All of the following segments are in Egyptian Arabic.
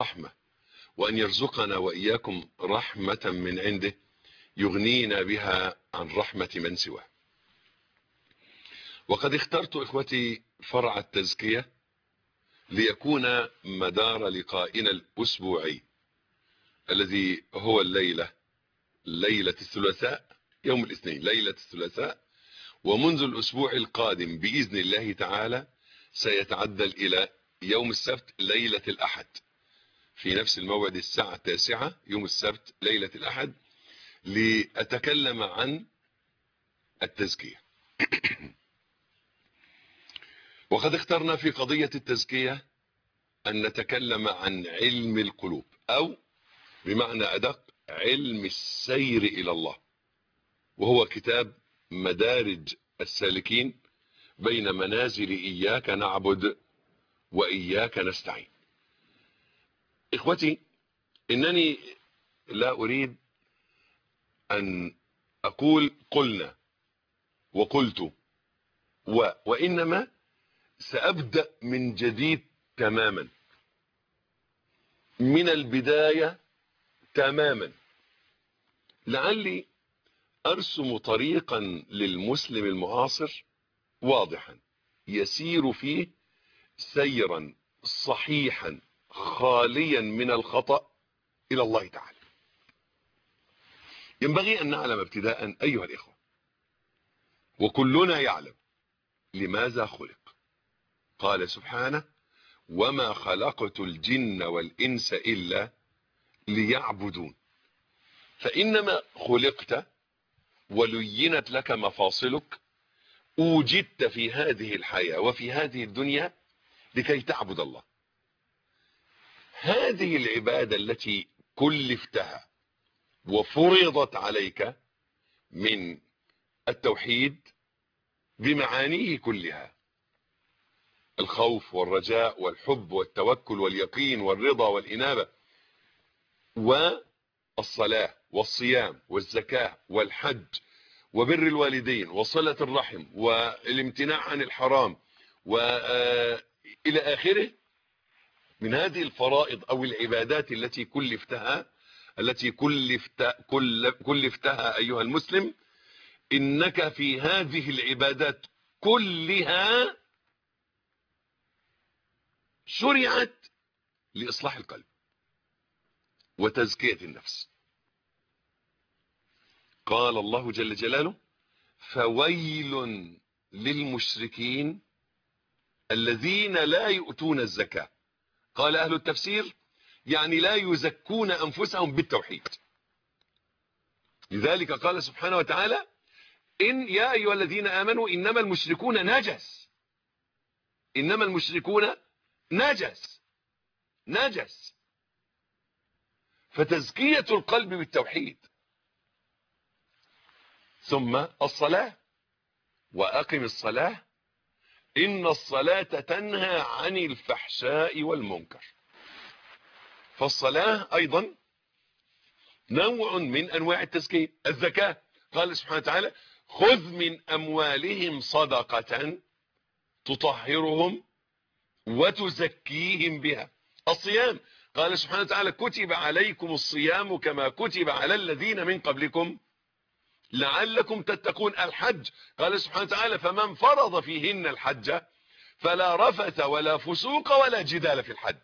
رحمة وأن يرزقنا وإياكم رحمة من عنده يغنينا بها عن رحمة من سواه وقد اخترت إخوتي فرع التزكية ليكون مدار لقائنا الأسبوعي الذي هو الليلة ليلة الثلاثاء يوم الاثنين ليلة الثلاثاء ومنذ الأسبوع القادم بإذن الله تعالى سيتعدل إلى يوم السبت ليلة الأحد في نفس الموعد الساعة التاسعة يوم السبت ليلة الأحد لأتكلم عن التزكية وقد اخترنا في قضية التزكية أن نتكلم عن علم القلوب أو بمعنى أدق علم السير إلى الله وهو كتاب مدارج السالكين بين منازل إياك نعبد وإياك نستعين إخوتي إنني لا أريد أن أقول قلنا وقلت و وإنما سأبدأ من جديد تماما من البداية تماما لعلي أرسم طريقا للمسلم المعاصر واضحا يسير فيه سيرا صحيحا خاليا من الخطأ إلى الله تعالى ينبغي أن نعلم ابتداء أيها الإخوة وكلنا يعلم لماذا خلق قال سبحانه وما خلقت الجن والإنس إلا ليعبدون فإنما خلقت ولينت لك مفاصلك اوجدت في هذه الحياة وفي هذه الدنيا لكي تعبد الله هذه العبادة التي كلفتها وفرضت عليك من التوحيد بمعانيه كلها الخوف والرجاء والحب والتوكل واليقين والرضا والإنابة والصلاة والصيام والزكاة والحج وبر الوالدين وصلة الرحم والامتناع عن الحرام وإلى آخره من هذه الفرائض أو العبادات التي كلفتها التي كلفت كل كلفتها أيها المسلم إنك في هذه العبادات كلها شرعت لإصلاح القلب وتزكية النفس قال الله جل جلاله فويل للمشركين الذين لا يؤتون الزكاة قال أهل التفسير يعني لا يزكون أنفسهم بالتوحيد لذلك قال سبحانه وتعالى إن يا أيها الذين آمنوا إنما المشركون نجس إنما المشركون نجس نجس فتزكية القلب بالتوحيد ثم الصلاة وأقم الصلاة إن الصلاة تنهى عن الفحشاء والمنكر فالصلاة أيضا نوع من أنواع التزكية الزكاة قال سبحانه وتعالى خذ من أموالهم صدقة تطهرهم وتزكيهم بها الصيام قال سبحانه وتعالى كتب عليكم الصيام كما كتب على الذين من قبلكم لعلكم تتقون الحج قال سبحانه وتعالى فمن فرض فيهن الحج فلا رفث ولا فسوق ولا جدال في الحج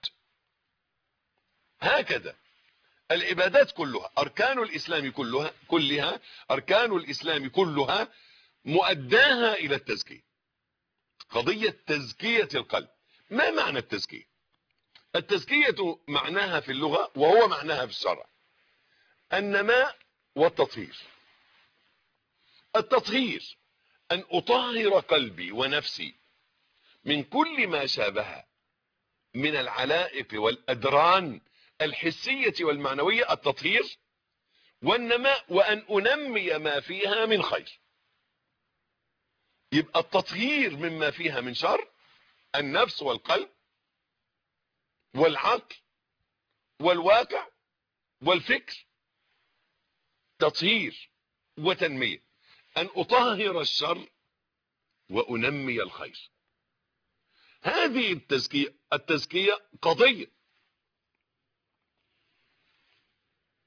هكذا العبادات كلها أركان الإسلام كلها كلها أركان الإسلام كلها مؤداها إلى التزكية قضية تزكية القلب ما معنى التزكية التزكية معناها في اللغة وهو معناها في الشرع النماء والتطهير التطهير أن أطهر قلبي ونفسي من كل ما شابه من العلائق والأدران الحسية والمعنوية التطهير والنماء وأن أنمي ما فيها من خير يبقى التطهير مما فيها من شر النفس والقلب والعقل والواقع والفكر تطهير وتنمية أن أطهر الشر وأنمي الخير هذه التزكية التزكية قضية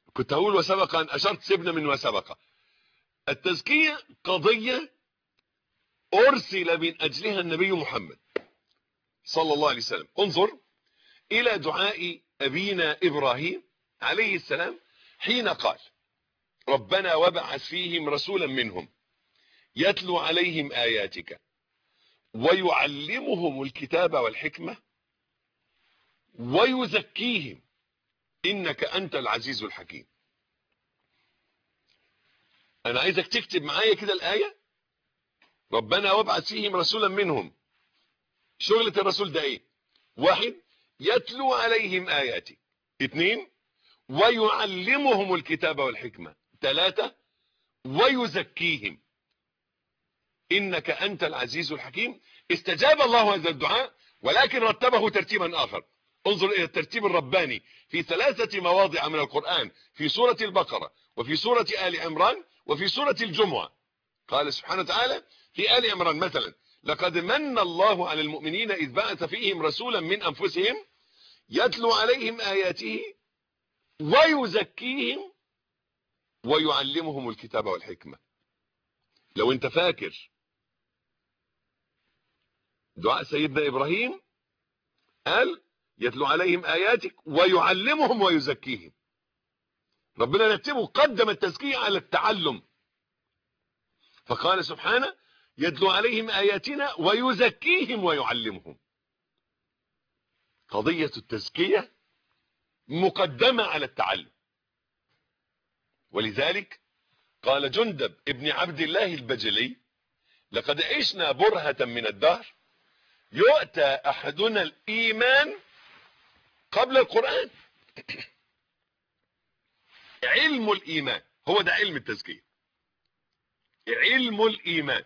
كنت هقول وسبق ان اشرت سيبنا من وسبق التزكية قضية ارسل من اجلها النبي محمد صلى الله عليه وسلم انظر الى دعاء ابينا ابراهيم عليه السلام حين قال ربنا وابعث فيهم رسولا منهم يتلو عليهم اياتك ويعلمهم الكتاب والحكمة ويزكيهم انك انت العزيز الحكيم انا عايزك تكتب معايا كده الايه ربنا وابعث فيهم رسولا منهم شغلة الرسول ده ايه واحد يتلو عليهم اياتي اثنين ويعلمهم الكتاب والحكمة ثلاثة ويزكيهم انك انت العزيز الحكيم استجاب الله هذا الدعاء ولكن رتبه ترتيبا اخر انظر الى الترتيب الرباني في ثلاثة مواضع من القرآن في سورة البقرة وفي سورة آل عمران وفي سورة الجمعة قال سبحانه وتعالى في آل عمران مثلا لقد من الله على المؤمنين إذ بعث فيهم رسولا من أنفسهم يتلو عليهم آياته ويزكيهم ويعلمهم الكتاب والحكمة لو انت فاكر دعاء سيدنا إبراهيم قال يتلو عليهم آياتك ويعلمهم ويزكيهم ربنا رتبه قدم التزكية على التعلم فقال سبحانه يتلو عليهم آياتنا ويزكيهم ويعلمهم قضية التزكية مقدمة على التعلم ولذلك قال جندب ابن عبد الله البجلي لقد عشنا برهة من الدهر يؤتى أحدنا الإيمان قبل القرآن علم الإيمان هو ده علم التزكية علم الإيمان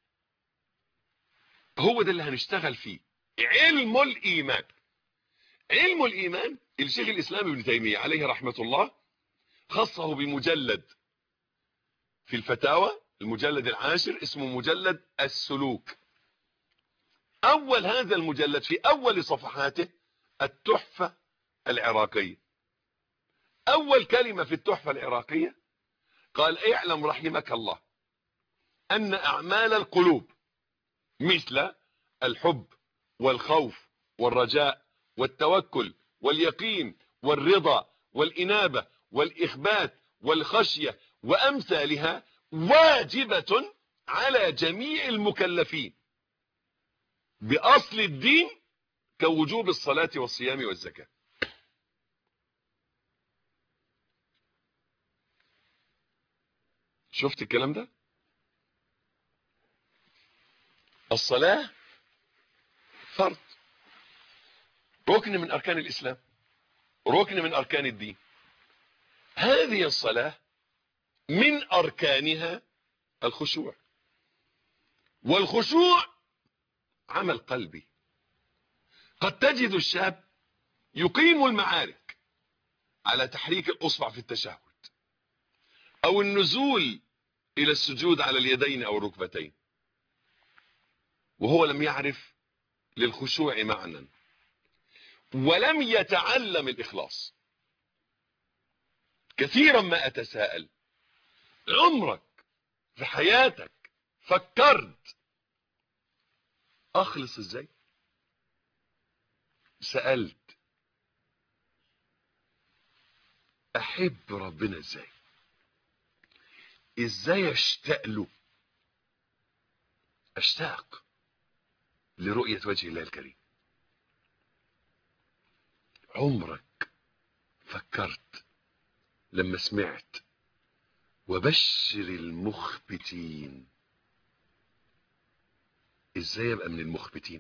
هو ده اللي هنشتغل فيه علم الإيمان علم الإيمان الشيخ الإسلام ابن تيمية عليه رحمة الله خصه بمجلد في الفتاوى المجلد العاشر اسمه مجلد السلوك أول هذا المجلد في أول صفحاته التحفة العراقية أول كلمة في التحفة العراقية قال اعلم رحمك الله أن أعمال القلوب مثل الحب والخوف والرجاء والتوكل واليقين والرضا والإنابة والإخبات والخشية وأمثالها واجبة على جميع المكلفين بأصل الدين كوجوب الصلاة والصيام والزكاة شفت الكلام ده الصلاة فرض ركن من أركان الإسلام ركن من أركان الدين هذه الصلاة من أركانها الخشوع والخشوع عمل قلبي قد تجد الشاب يقيم المعارك على تحريك الأصبع في التشهد أو النزول إلى السجود على اليدين أو الركبتين وهو لم يعرف للخشوع معنى ولم يتعلم الإخلاص كثيرا ما أتساءل عمرك في حياتك فكرت أخلص إزاي سألت أحب ربنا إزاي إزاي أشتاق له أشتاق لرؤية وجه الله الكريم عمرك فكرت لما سمعت وبشر المخبتين ازاي ابقى من المخبتين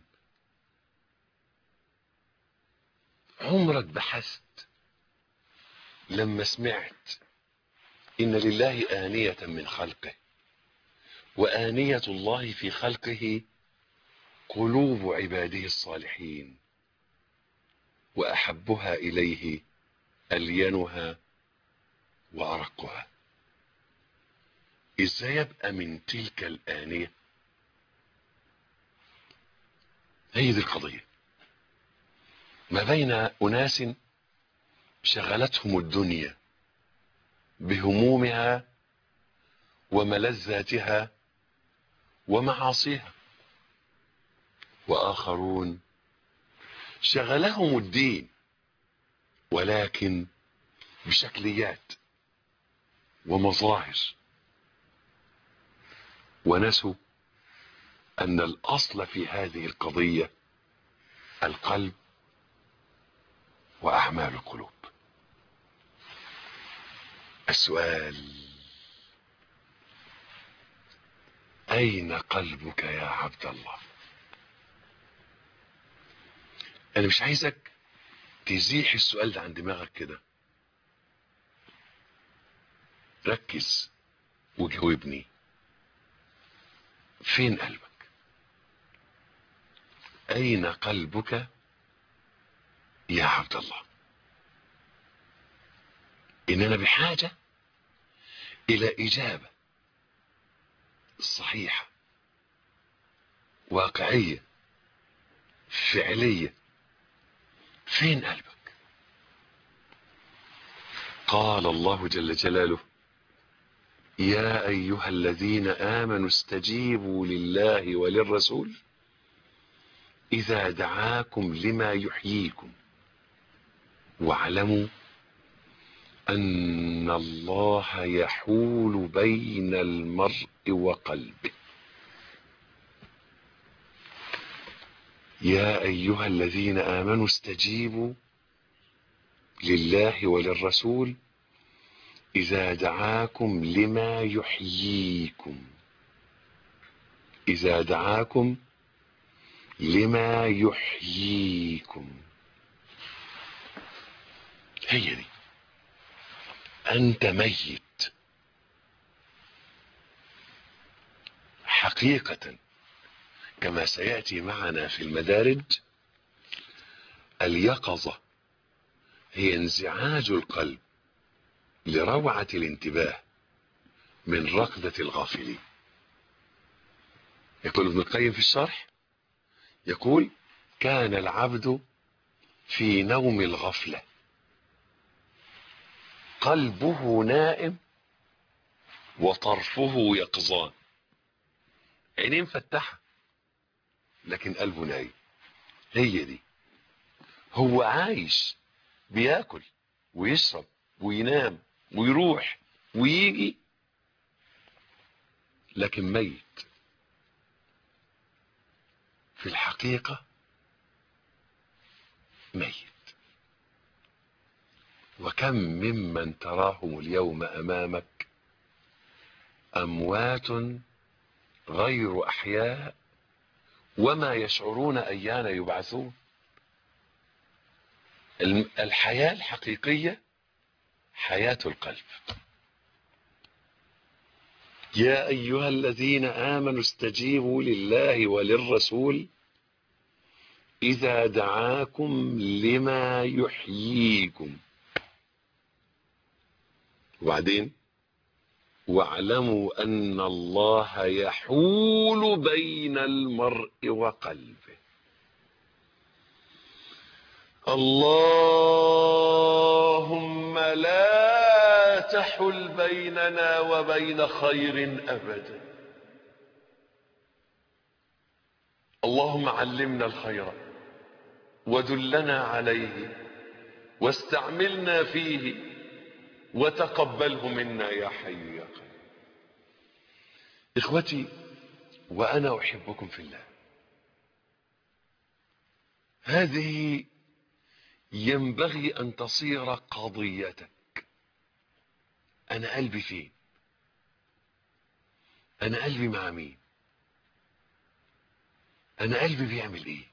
عمرك بحثت لما سمعت ان لله آنية من خلقه وآنية الله في خلقه قلوب عباده الصالحين وأحبها إليه ألينها وأرقها إزاي يبقى من تلك الآنية هي دي القضية ما بين أناس شغلتهم الدنيا بهمومها وملذاتها ومعاصيها واخرون شغلهم الدين ولكن بشكليات ومظاهر ونسوا ان الاصل في هذه القضية القلب واعمال القلوب السؤال اين قلبك يا عبد الله انا مش عايزك تزيح السؤال ده عن دماغك كده ركز وجاوبني فين قلبك اين قلبك يا عبد الله اننا بحاجة الى اجابة صحيحة واقعية فعلية فين قلبك قال الله جل جلاله يا ايها الذين امنوا استجيبوا لله وللرسول اذا دعاكم لما يحييكم واعلموا ان الله يحول بين المرء وقلبه يا ايها الذين امنوا استجيبوا لله وللرسول اذا دعاكم لما يحييكم اذا دعاكم لما يحييكم هي دي انت ميت حقيقة كما سيأتي معنا في المدارج اليقظة هي انزعاج القلب لروعة الانتباه من رقدة الغافلين يقول ابن القيم في الشرح يقول كان العبد في نوم الغفلة قلبه نائم وطرفه يقظان عينيه مفتحة لكن قلبه نايم هي دي هو عايش بياكل ويشرب وينام ويروح ويجي لكن ميت في الحقيقة ميت وكم ممن تراهم اليوم أمامك أموات غير أحياء وما يشعرون أيان يبعثون الحياة الحقيقية حياة القلب يا أيها الذين آمنوا استجيبوا لله وللرسول إذا دعاكم لما يحييكم وبعدين واعلموا أن الله يحول بين المرء وقلبه اللهم لا تحل بيننا وبين خير أبدا اللهم علمنا الخير ودلنا عليه واستعملنا فيه وتقبله منا يا حي يا قيوم اخوتي وانا احبكم في الله هذه ينبغي ان تصير قضيتك انا قلبي فين انا قلبي مع مين انا قلبي بيعمل ايه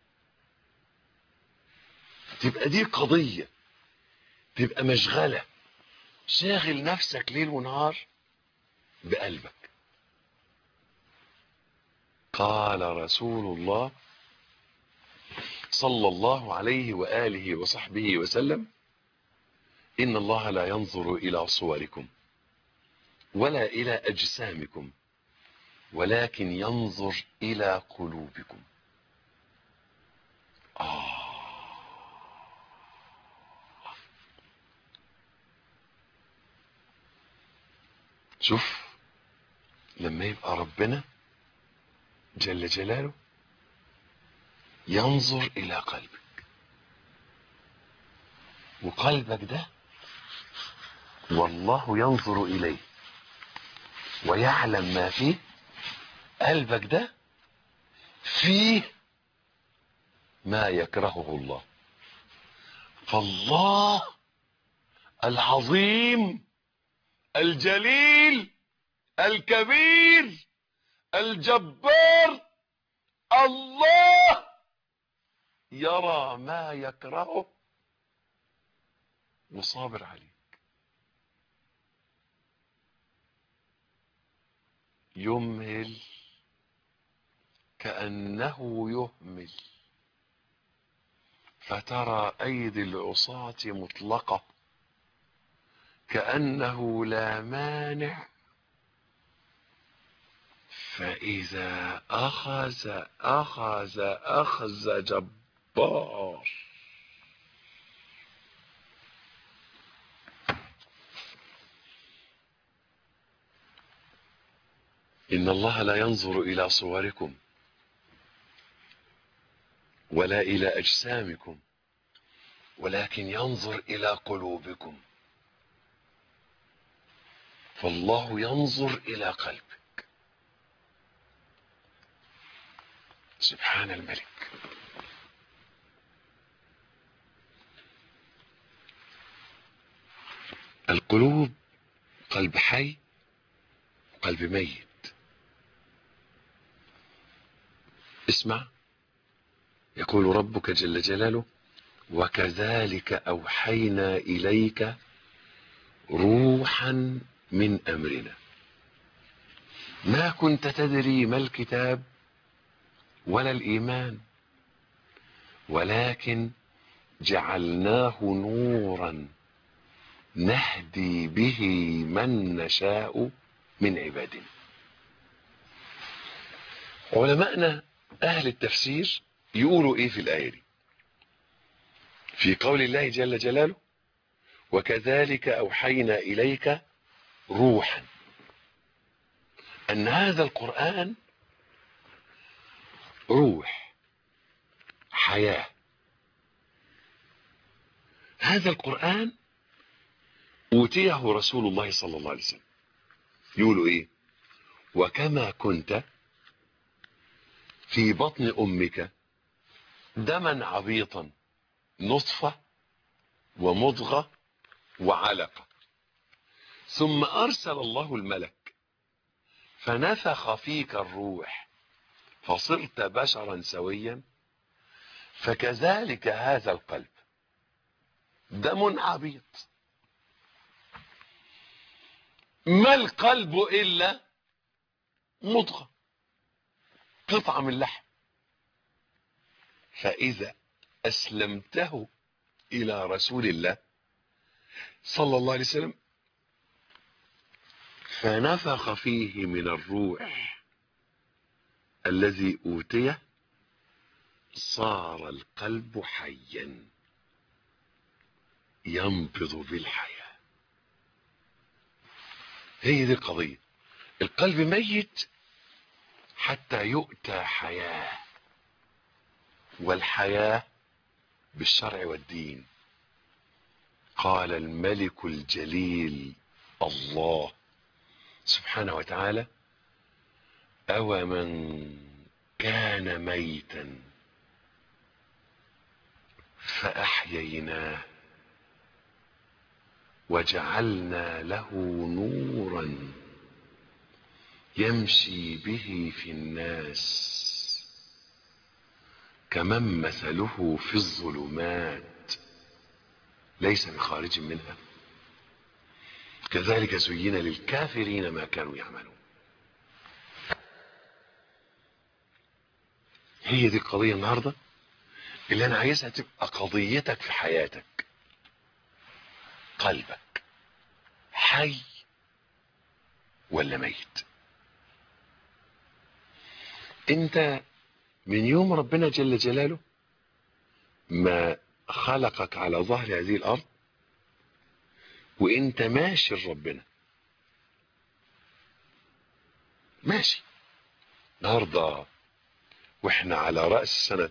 تبقى دي قضية تبقى مشغلة شاغل نفسك ليل ونهار بقلبك قال رسول الله صلى الله عليه وآله وصحبه وسلم إن الله لا ينظر إلى صوركم ولا إلى أجسامكم ولكن ينظر إلى قلوبكم آه شوف لما يبقى ربنا جل جلاله ينظر الى قلبك وقلبك ده والله ينظر اليه ويعلم ما فيه قلبك ده فيه ما يكرهه الله فالله العظيم الجليل الكبير الجبار الله يرى ما يكرهه وصابر عليك يمهل كأنه يهمل فترى أيدي العصاة مطلقة كأنه لا مانع فإذا أخذ أخذ أخذ جبار إن الله لا ينظر إلى صوركم ولا إلى أجسامكم ولكن ينظر إلى قلوبكم فالله ينظر إلى قلبك سبحان الملك القلوب قلب حي وقلب ميت اسمع يقول ربك جل جلاله وكذلك أوحينا إليك روحا من أمرنا ما كنت تدري ما الكتاب ولا الإيمان ولكن جعلناه نورا نهدي به من نشاء من عبادنا علماءنا أهل التفسير يقولوا إيه في الآية دي في قول الله جل جلاله وكذلك أوحينا إليك روحا أن هذا القرآن روح حياة هذا القرآن أوتيه رسول الله صلى الله عليه وسلم يقولوا إيه وكما كنت في بطن أمك دما عبيطا نطفة ومضغة وعلقة ثم أرسل الله الملك فنفخ فيك الروح فصرت بشرا سويا فكذلك هذا القلب دم عبيط ما القلب إلا مضغة قطعة من لحم فإذا أسلمته إلى رسول الله صلى الله عليه وسلم فنفخ فيه من الروح الذي أوتيه صار القلب حيا ينبض بالحياة هي دي القضية القلب ميت حتى يؤتى حياة والحياة بالشرع والدين قال الملك الجليل الله سبحانه وتعالى أو من كان ميتا فأحييناه وجعلنا له نورا يمشي به في الناس كمن مثله في الظلمات ليس بخارج منها كذلك زين للكافرين ما كانوا يعملون هي دي القضية النهاردة اللي أنا عايزها تبقى قضيتك في حياتك قلبك حي ولا ميت انت من يوم ربنا جل جلاله ما خلقك على ظهر هذه الارض وانت ماشي لربنا ماشي النهارده واحنا على رأس سنة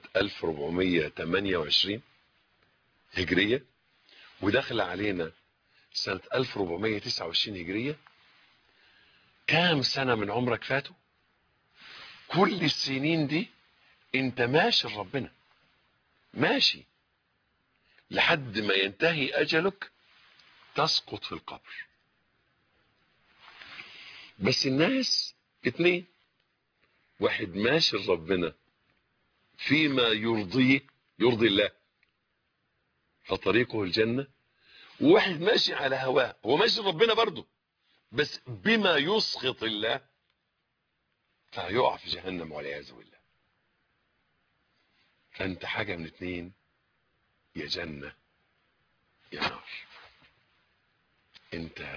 1428 هجرية ودخل علينا سنة 1429 هجرية كام سنة من عمرك فاتوا كل السنين دي انت ماشي لربنا ماشي لحد ما ينتهي اجلك تسقط في القبر بس الناس اتنين واحد ماشي لربنا فيما يرضيه يرضي الله فطريقه الجنة وواحد ماشي على هواه هو ماشي لربنا برضه بس بما يسخط الله فهيقع في جهنم والعياذ بالله فانت حاجة من اتنين يا جنة يا نار انت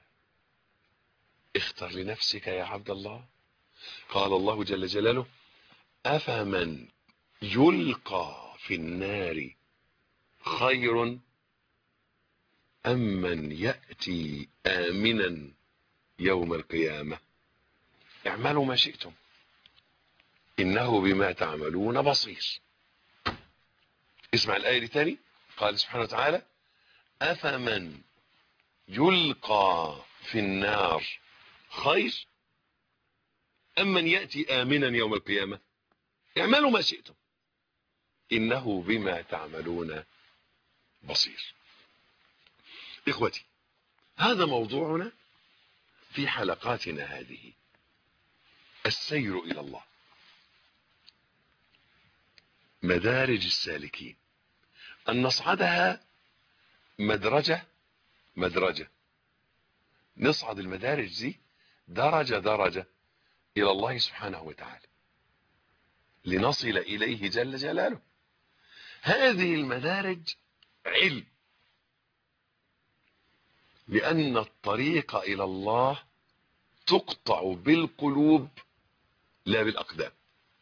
اختر لنفسك يا عبد الله قال الله جل جلاله افمن يلقى في النار خير ام من ياتي امنا يوم القيامه اعملوا ما شئتم انه بما تعملون بصير اسمع الايه دي تاني قال سبحانه وتعالى افمن يلقى في النار خير ام من ياتي امنا يوم القيامه اعملوا ما شئتم انه بما تعملون بصير اخوتي هذا موضوعنا في حلقاتنا هذه السير الى الله مدارج السالكين ان نصعدها مدرجه مدرجه نصعد المدارج دي درجه درجه الى الله سبحانه وتعالى لنصل اليه جل جلاله هذه المدارج علم لان الطريق الى الله تقطع بالقلوب لا بالاقدام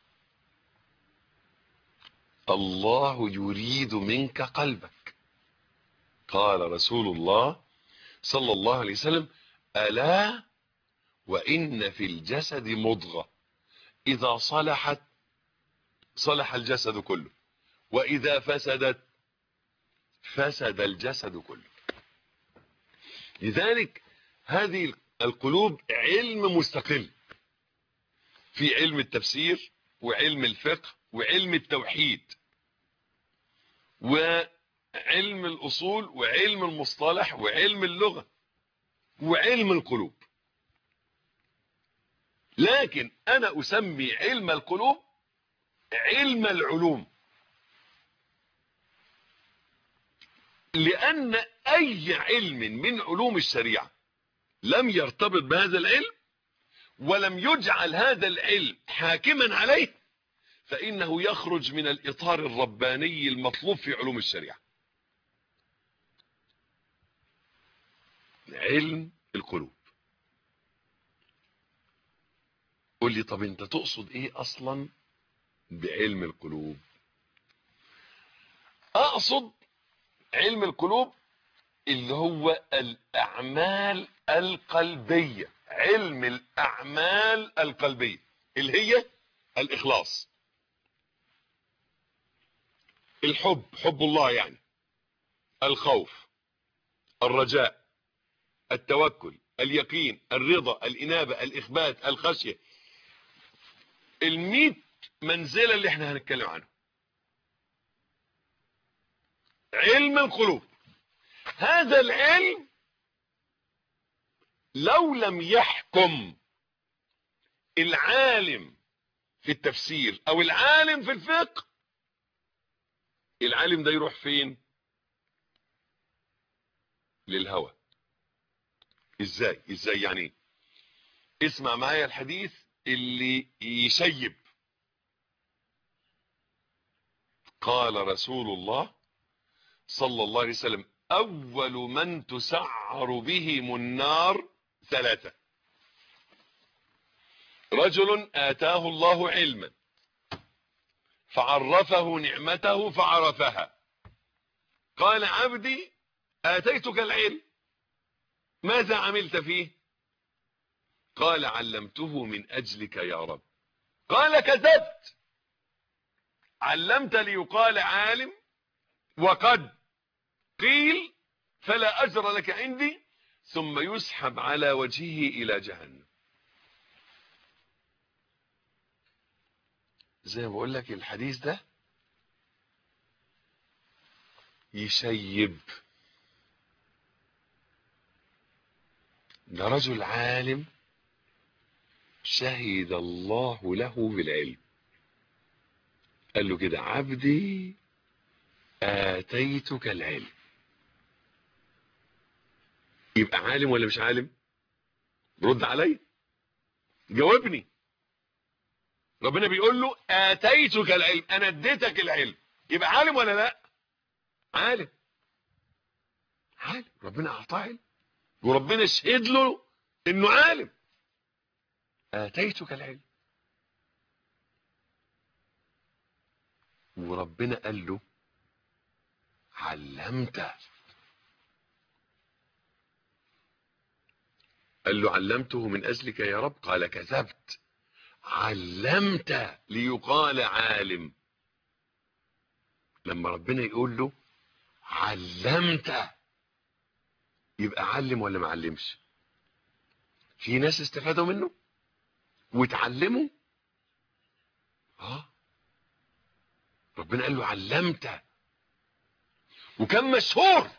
الله يريد منك قلبك قال رسول الله صلى الله عليه وسلم الا وان في الجسد مضغه اذا صلحت صلح الجسد كله واذا فسدت فسد الجسد كله لذلك هذه القلوب علم مستقل في علم التفسير وعلم الفقه وعلم التوحيد وعلم الاصول وعلم المصطلح وعلم اللغه وعلم القلوب لكن انا اسمي علم القلوب علم العلوم لان اي علم من علوم الشريعه لم يرتبط بهذا العلم ولم يجعل هذا العلم حاكما عليه فانه يخرج من الاطار الرباني المطلوب في علوم الشريعه علم القلوب قول لي طب انت تقصد ايه اصلا بعلم القلوب اقصد علم القلوب اللي هو الاعمال القلبيه علم الاعمال القلبيه اللي هي الاخلاص الحب حب الله يعني الخوف الرجاء التوكل اليقين الرضا الانابه الاخبات الخشيه الميت منزله اللي احنا هنتكلم عنه علم القلوب هذا العلم لو لم يحكم العالم في التفسير او العالم في الفقه العالم ده يروح فين للهوى ازاي ازاي يعني اسمع معايا الحديث اللي يشيب قال رسول الله صلى الله عليه وسلم اول من تسعر بهم النار ثلاثة رجل اتاه الله علما فعرفه نعمته فعرفها قال عبدي اتيتك العلم ماذا عملت فيه قال علمته من أجلك يا رب قال كذبت علمت ليقال عالم وقد قيل فلا أجر لك عندي ثم يسحب على وجهه إلى جهنم زي ما بقول لك الحديث ده يشيب ده رجل عالم شهد الله له بالعلم قال له كده عبدي آتيتك العلم يبقى عالم ولا مش عالم رد علي جاوبني ربنا بيقول له آتيتك العلم أنا اديتك العلم يبقى عالم ولا لا عالم عالم ربنا أعطاه علم وربنا شهد له انه عالم آتيتك العلم وربنا قال له علمت قال له علمته من أجلك يا رب قال كذبت علمت ليقال عالم لما ربنا يقول له علمت يبقى علم ولا ما علمش في ناس استفادوا منه واتعلموا اه ربنا قال له علمت وكان مشهور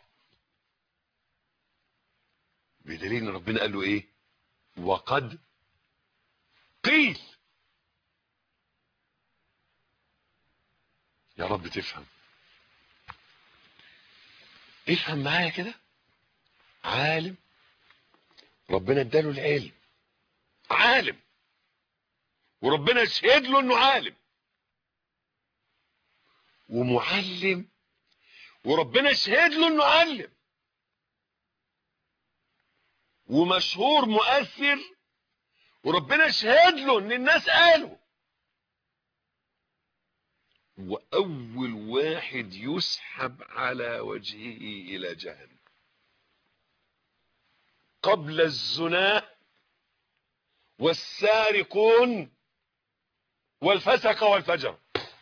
بدليل ان ربنا قال له ايه وقد قيل يا رب تفهم افهم معايا كده عالم ربنا اداله العلم عالم وربنا شهد له انه عالم ومعلم وربنا شهد له انه علم ومشهور مؤثر وربنا شهد له ان الناس قالوا واول واحد يسحب على وجهه الى جهنم قبل الزنا والسارقون والفسق والفجر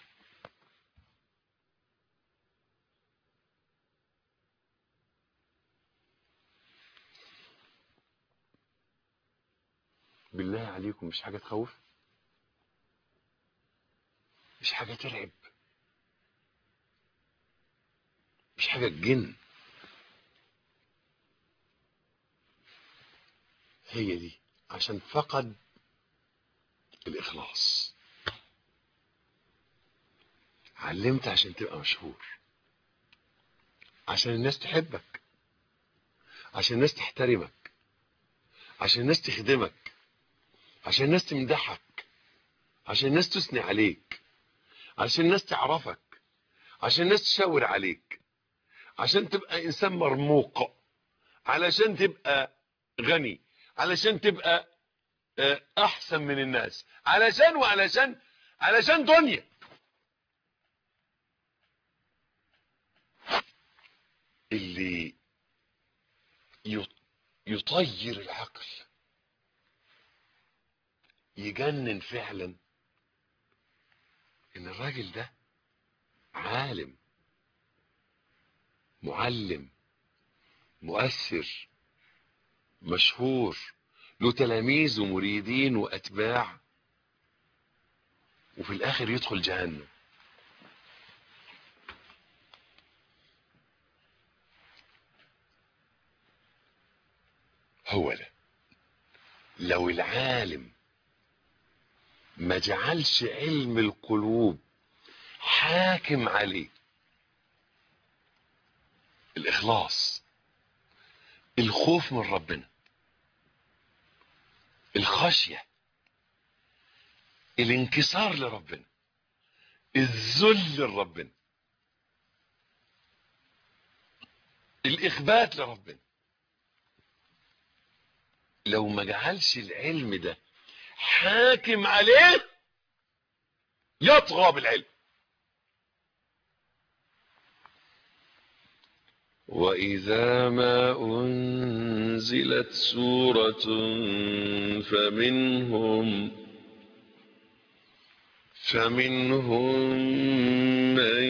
بالله عليكم مش حاجة تخوف مش حاجة ترعب مش حاجة تجن هي دي عشان فقد الإخلاص علمت عشان تبقى مشهور عشان الناس تحبك عشان الناس تحترمك عشان الناس تخدمك عشان الناس تمدحك عشان الناس تثني عليك عشان الناس تعرفك عشان الناس تشاور عليك عشان تبقى انسان مرموق علشان تبقى غني علشان تبقى احسن من الناس علشان وعلشان علشان دنيا اللي يطير العقل يجنن فعلا ان الراجل ده عالم معلم مؤثر مشهور له تلاميذ ومريدين واتباع وفي الاخر يدخل جهنم هو ده لو العالم ما جعلش علم القلوب حاكم عليه الاخلاص الخوف من ربنا الخشية الانكسار لربنا الذل لربنا الاخبات لربنا لو ما جعلش العلم ده حاكم عليه يطغى بالعلم وإذا ما أنزلت سورة فمنهم فمنهم من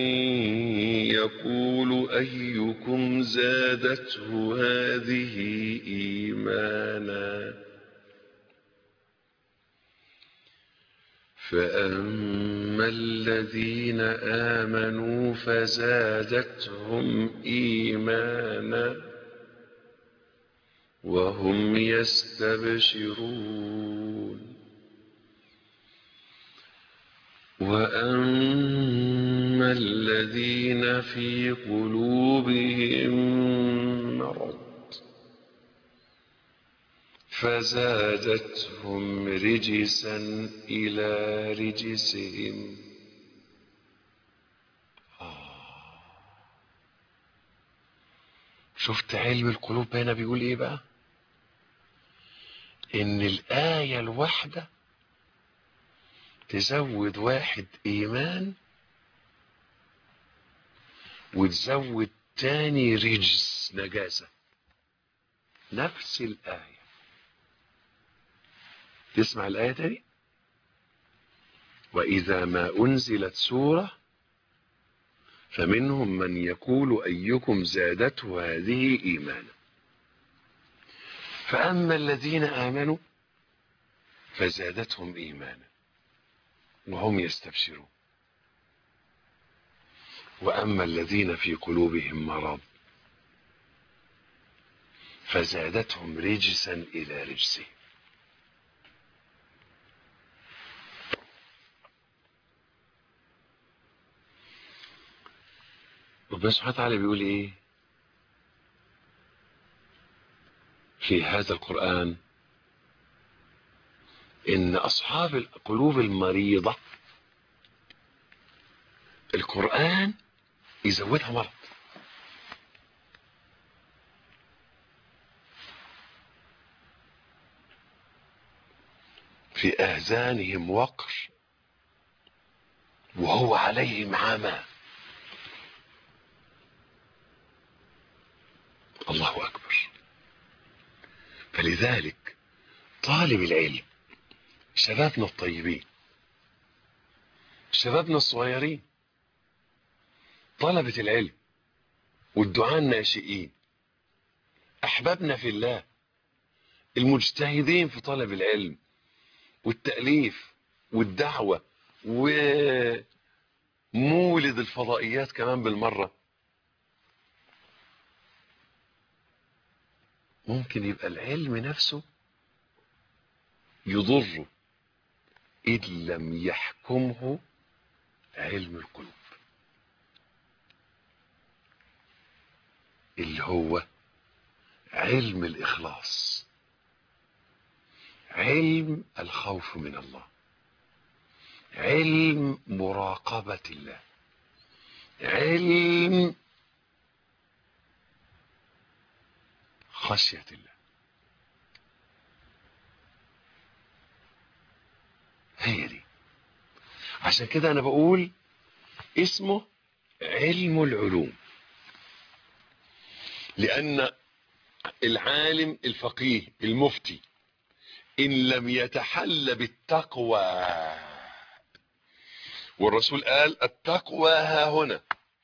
يقول أيكم زادته هذه إيمانا فأما الذين آمنوا فزادتهم إيمانا وهم يستبشرون وأما الذين في قلوبهم مرض فزادتهم رجسا إلى رجسهم آه. شفت علم القلوب هنا بيقول ايه بقى ان الآية الواحدة تزود واحد ايمان وتزود تاني رجس نجاسة نفس الآية تسمع الآية تاني وإذا ما أنزلت سورة فمنهم من يقول أيكم زادته هذه إيمانا فأما الذين آمنوا فزادتهم إيمانا وهم يستبشرون وأما الذين في قلوبهم مرض فزادتهم رجسا إلى رجسهم ربنا سبحانه وتعالى بيقول ايه في هذا القرآن ان اصحاب القلوب المريضة القرآن يزودها مرض في اذانهم وقر وهو عليهم عمى الله أكبر فلذلك طالب العلم شبابنا الطيبين شبابنا الصغيرين طلبة العلم والدعاء الناشئين أحبابنا في الله المجتهدين في طلب العلم والتأليف والدعوة ومولد الفضائيات كمان بالمره ممكن يبقى العلم نفسه يضره إن لم يحكمه علم القلوب اللي هو علم الإخلاص علم الخوف من الله علم مراقبة الله علم خشية الله هي دي عشان كده انا بقول اسمه علم العلوم لان العالم الفقيه المفتي ان لم يتحل بالتقوى والرسول قال التقوى ها هنا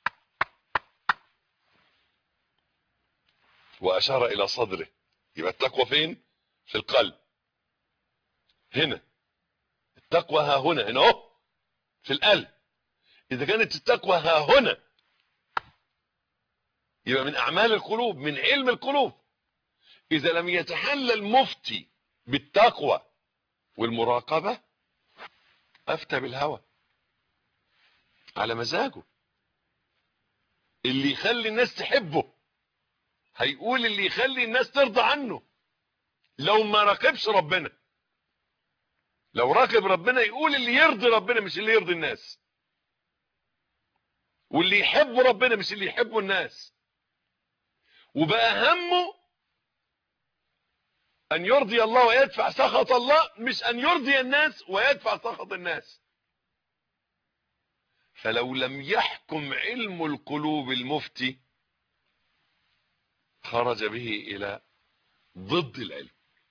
وأشار إلى صدره يبقى التقوى فين في القلب هنا التقوى ها هنا هنا اهو في القلب إذا كانت التقوى ها هنا يبقى من أعمال القلوب من علم القلوب إذا لم يتحلى المفتي بالتقوى والمراقبة أفتى بالهوى على مزاجه اللي يخلي الناس تحبه هيقول اللي يخلي الناس ترضى عنه لو ما راقبش ربنا لو راقب ربنا يقول اللي يرضي ربنا مش اللي يرضي الناس واللي يحب ربنا مش اللي يحبه الناس وبقى همه ان يرضي الله ويدفع سخط الله مش ان يرضي الناس ويدفع سخط الناس فلو لم يحكم علم القلوب المفتي خرج به الى ضد العلم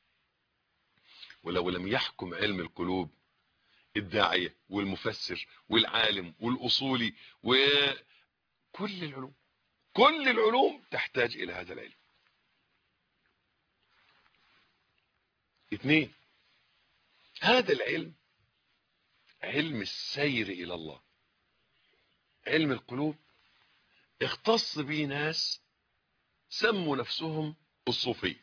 ولو لم يحكم علم القلوب الداعية والمفسر والعالم والأصولي وكل العلوم كل العلوم تحتاج إلى هذا العلم اثنين هذا العلم علم السير إلى الله علم القلوب اختص به ناس سموا نفسهم الصوفية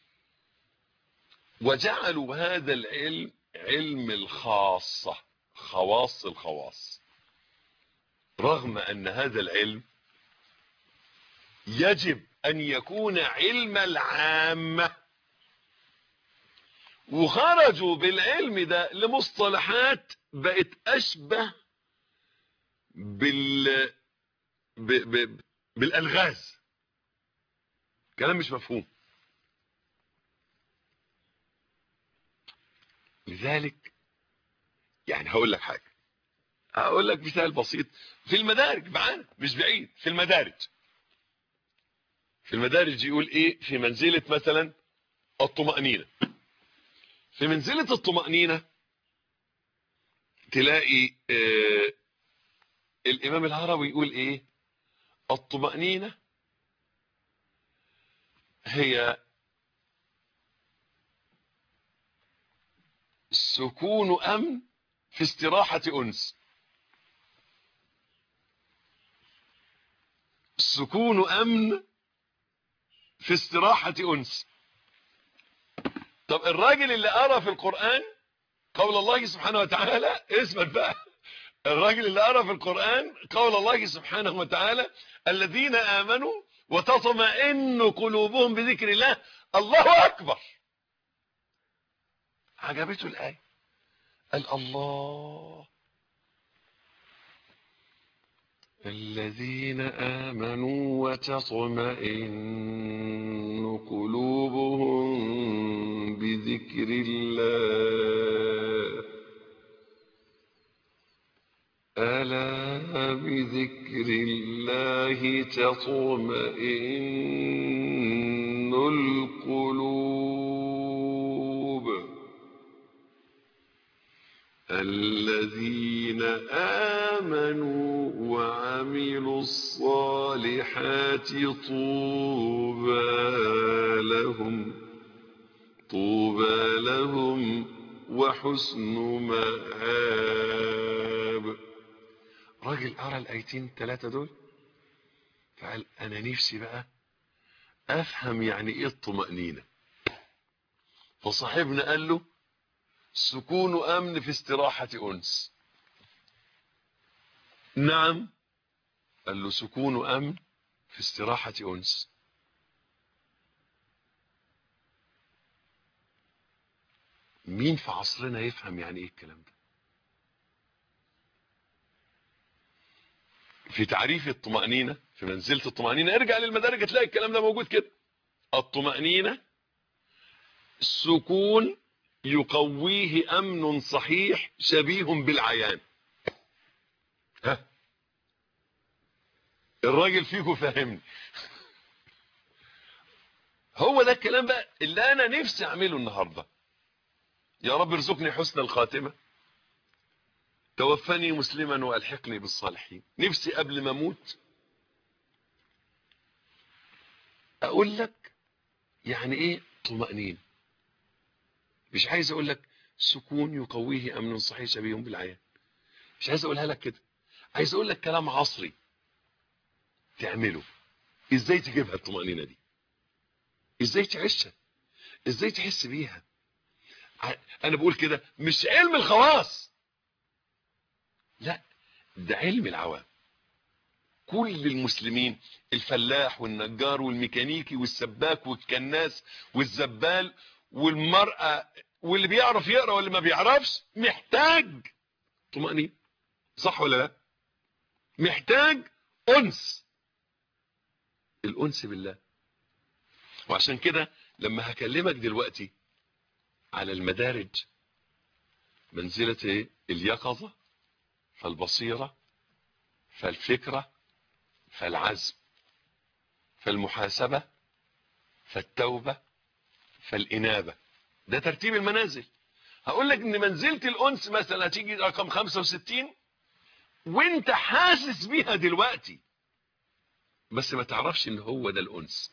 وجعلوا هذا العلم علم الخاصة خواص الخواص رغم أن هذا العلم يجب أن يكون علم العامة وخرجوا بالعلم ده لمصطلحات بقت أشبه بال ب... ب... بالألغاز كلام مش مفهوم لذلك يعني هقول لك حاجة هقول لك مثال بسيط في المدارج معانا مش بعيد في المدارج في المدارج يقول ايه في منزلة مثلا الطمأنينة في منزلة الطمأنينة تلاقي آه الامام الهروي يقول ايه الطمأنينة هي سكون امن في استراحة انس سكون امن في استراحة انس طب الراجل اللي قرا في القرآن قول الله سبحانه وتعالى اثبت بقى الراجل اللي قرا في القرآن قول الله سبحانه وتعالى الذين آمنوا وتطمئن قلوبهم بذكر الله الله أكبر عجبته الآية قال الله الذين آمنوا وتطمئن قلوبهم بذكر الله ألا بذكر الله تطمئن القلوب الذين آمنوا وعملوا الصالحات طوبى لهم طوبى لهم وحسن مآب راجل قرا الايتين ثلاثة دول فقال انا نفسي بقى افهم يعني ايه الطمأنينة فصاحبنا قال له سكون امن في استراحة انس نعم قال له سكون امن في استراحة انس مين في عصرنا يفهم يعني ايه الكلام ده في تعريف الطمأنينة في منزلة الطمأنينة ارجع للمدارج تلاقي الكلام ده موجود كده الطمأنينة سكون يقويه امن صحيح شبيه بالعيان ها الراجل فيكم فاهمني هو ده الكلام بقى اللي انا نفسي اعمله النهارده يا رب ارزقني حسن الخاتمه توفني مسلما والحقني بالصالحين نفسي قبل ما اموت اقول لك يعني ايه طمأنين مش عايز اقول لك سكون يقويه امن صحيح شبيه بالعيان مش عايز اقولها لك كده عايز اقول لك كلام عصري تعمله ازاي تجيبها الطمأنينة دي ازاي تعيشها ازاي تحس بيها انا بقول كده مش علم الخواص لا ده علم العوام كل المسلمين الفلاح والنجار والميكانيكي والسباك والكناس والزبال والمرأة واللي بيعرف يقرأ واللي ما بيعرفش محتاج طمأنينة صح ولا لا محتاج أنس الأنس بالله وعشان كده لما هكلمك دلوقتي على المدارج منزلة ايه اليقظة فالبصيرة فالفكرة فالعزم فالمحاسبة فالتوبة فالإنابة ده ترتيب المنازل هقول لك ان منزلة الأنس مثلا هتيجي رقم 65 وانت حاسس بيها دلوقتي بس ما تعرفش ان هو ده الأنس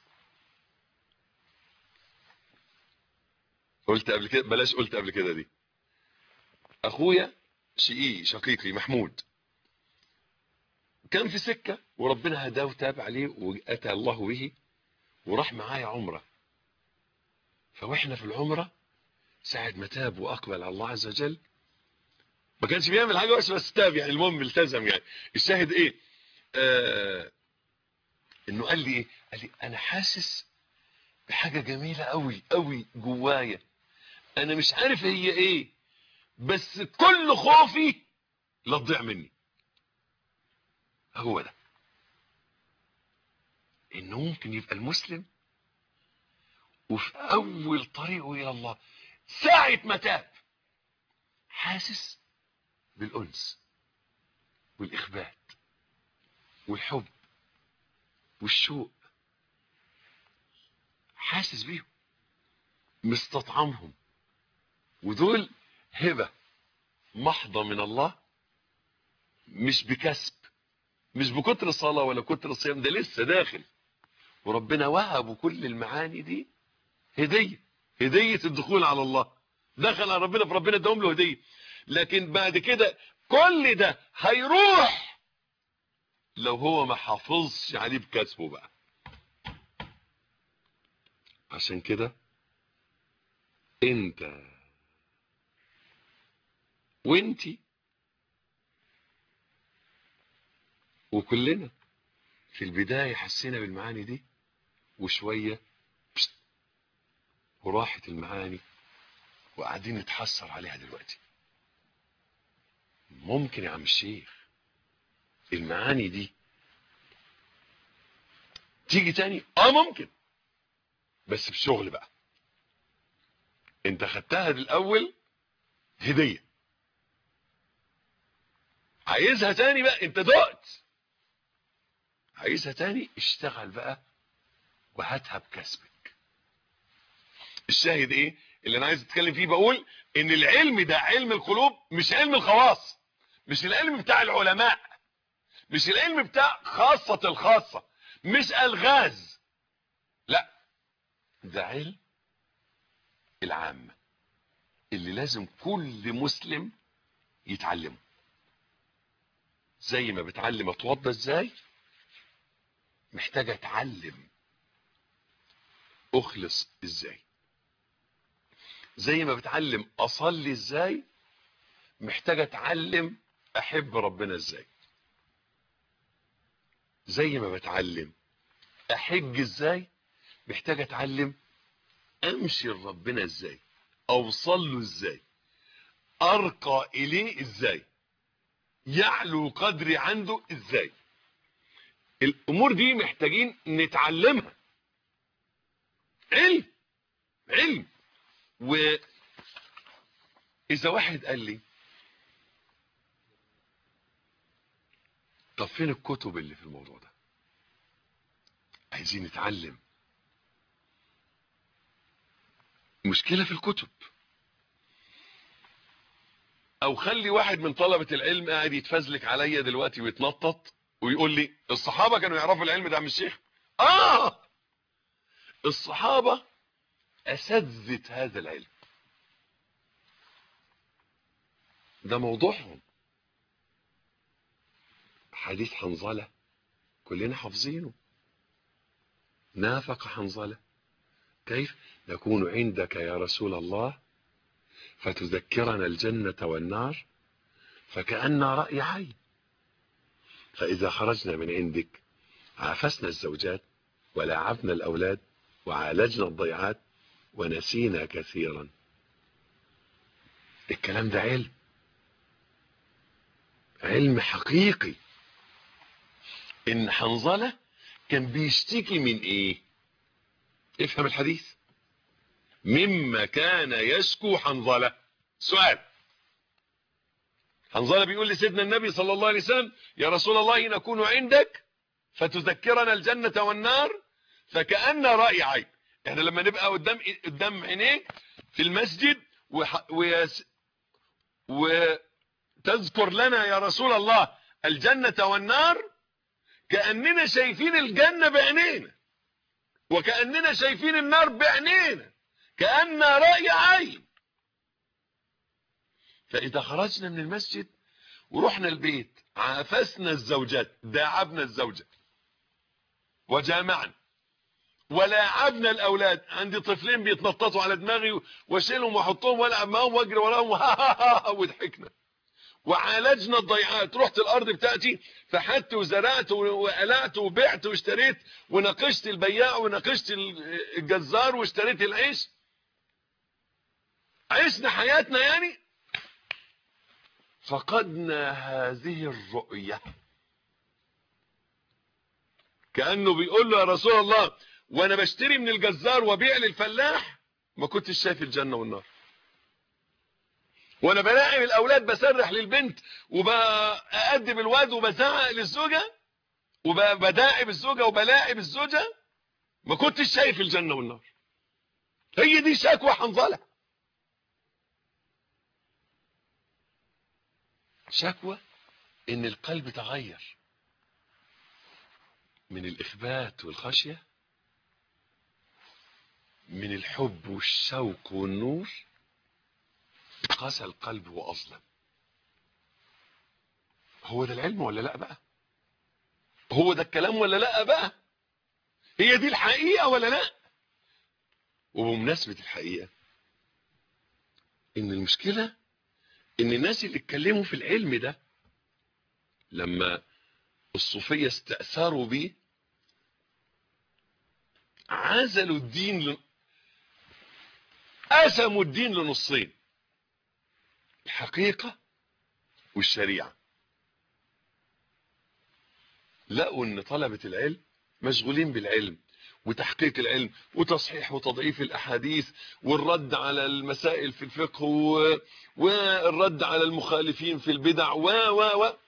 قلت قبل كده بلاش قلت قبل كده دي اخويا شقيقي شقيقي محمود كان في سكة وربنا هداه وتاب عليه واتى الله به وراح معايا عمره فواحنا في العمره ساعة ما تاب واقبل على الله عز وجل ما كانش بيعمل حاجه بس بس تاب يعني المهم التزم يعني الشاهد ايه آه انه قال لي ايه قال لي انا حاسس بحاجه جميله قوي قوي جوايا انا مش عارف هي ايه بس كل خوفي لا تضيع مني هو ده انه ممكن يبقى المسلم وفي اول طريقه الى الله ساعة ما تاب حاسس بالانس والاخبات والحب والشوق حاسس بيهم مستطعمهم ودول هبة محضة من الله مش بكسب مش بكتر الصلاة ولا كتر الصيام ده لسه داخل وربنا وهبه كل المعاني دي هدية هدية الدخول على الله دخل على ربنا فربنا اداهم له هدية لكن بعد كده كل ده هيروح لو هو ما حافظش عليه بكسبه بقى عشان كده انت وانتي وكلنا في البداية حسينا بالمعاني دي وشوية بشت وراحت المعاني وقاعدين نتحسر عليها دلوقتي ممكن يا عم الشيخ المعاني دي تيجي تاني اه ممكن بس بشغل بقى انت خدتها الاول هدية عايزها تاني بقى انت دقت عايزها تاني اشتغل بقى وهاتها بكسبك الشاهد ايه اللي انا عايز اتكلم فيه بقول ان العلم ده علم القلوب مش علم الخواص مش العلم بتاع العلماء مش العلم بتاع خاصة الخاصة مش الغاز لا ده علم العامة اللي لازم كل مسلم يتعلمه زي ما بتعلم اتوضى ازاي محتاج اتعلم اخلص ازاي زي ما بتعلم اصلي ازاي محتاج اتعلم احب ربنا ازاي زي ما بتعلم احج ازاي محتاج اتعلم امشي لربنا ازاي اوصل له ازاي ارقى اليه ازاي يعلو قدري عنده ازاي الامور دي محتاجين نتعلمها علم علم واذا واحد قال لي طب فين الكتب اللي في الموضوع ده عايزين نتعلم مشكلة في الكتب او خلي واحد من طلبة العلم قاعد يتفزلك عليا دلوقتي ويتنطط ويقول لي الصحابة كانوا يعرفوا العلم ده عم الشيخ اه الصحابة اساتذة هذا العلم ده موضوعهم حديث حنظلة كلنا حافظينه نافق حنظلة كيف نكون عندك يا رسول الله فتذكرنا الجنة والنار فكأن رأي عين فإذا خرجنا من عندك عافسنا الزوجات ولعبنا الأولاد وعالجنا الضيعات ونسينا كثيرا الكلام ده علم علم حقيقي ان حنظلة كان بيشتكي من ايه افهم الحديث مما كان يشكو حنظلة سؤال حنظلة بيقول لسيدنا النبي صلى الله عليه وسلم يا رسول الله نكون عندك فتذكرنا الجنة والنار فكأن رأي عين احنا لما نبقى قدام قدام عينيك في المسجد وح... ويس... وتذكر لنا يا رسول الله الجنة والنار كأننا شايفين الجنة بعينينا وكأننا شايفين النار بعينينا كأن رأي عين فإذا خرجنا من المسجد ورحنا البيت عافسنا الزوجات داعبنا الزوجة وجامعنا ولاعبنا الاولاد عندي طفلين بيتنططوا على دماغي واشيلهم واحطهم والعب معاهم واجري وراهم وضحكنا وعالجنا الضيعات رحت الارض بتاعتي فحدت وزرعت وقلعت وبعت واشتريت وناقشت البياع وناقشت الجزار واشتريت العيش عشنا حياتنا يعني فقدنا هذه الرؤية كأنه بيقول له يا رسول الله وانا بشتري من الجزار وبيع للفلاح ما كنتش شايف الجنة والنار وانا بلاعب الاولاد بسرح للبنت وبأدب الواد وبزعق للزوجة وبداعب الزوجة وبلاعب الزوجة ما كنتش شايف الجنة والنار هي دي شكوى حنظلة شكوى ان القلب تغير من الاخبات والخشيه من الحب والشوق والنور قسى القلب واظلم هو ده العلم ولا لا بقى هو ده الكلام ولا لا بقى هي دي الحقيقة ولا لا وبمناسبة الحقيقة ان المشكلة ان الناس اللي اتكلموا في العلم ده لما الصوفية استأثروا بيه عزلوا الدين ل... قسموا الدين لنصين الحقيقة والشريعة لقوا ان طلبة العلم مشغولين بالعلم وتحقيق العلم وتصحيح وتضعيف الاحاديث والرد على المسائل في الفقه و... والرد على المخالفين في البدع و و و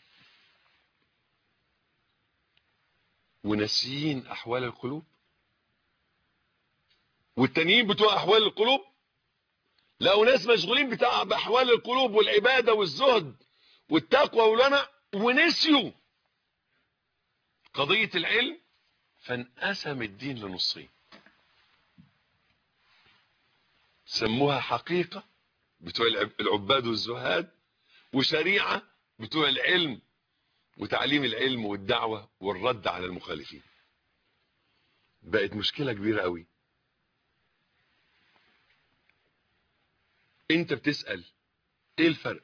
وناسيين احوال القلوب والتانيين بتوع احوال القلوب لقوا ناس مشغولين بتاع باحوال القلوب والعباده والزهد والتقوى والورع ونسيوا قضيه العلم فانقسم الدين لنصين سموها حقيقه بتوع العباد والزهاد وشريعه بتوع العلم وتعليم العلم والدعوه والرد على المخالفين بقت مشكله كبيره قوي انت بتسأل ايه الفرق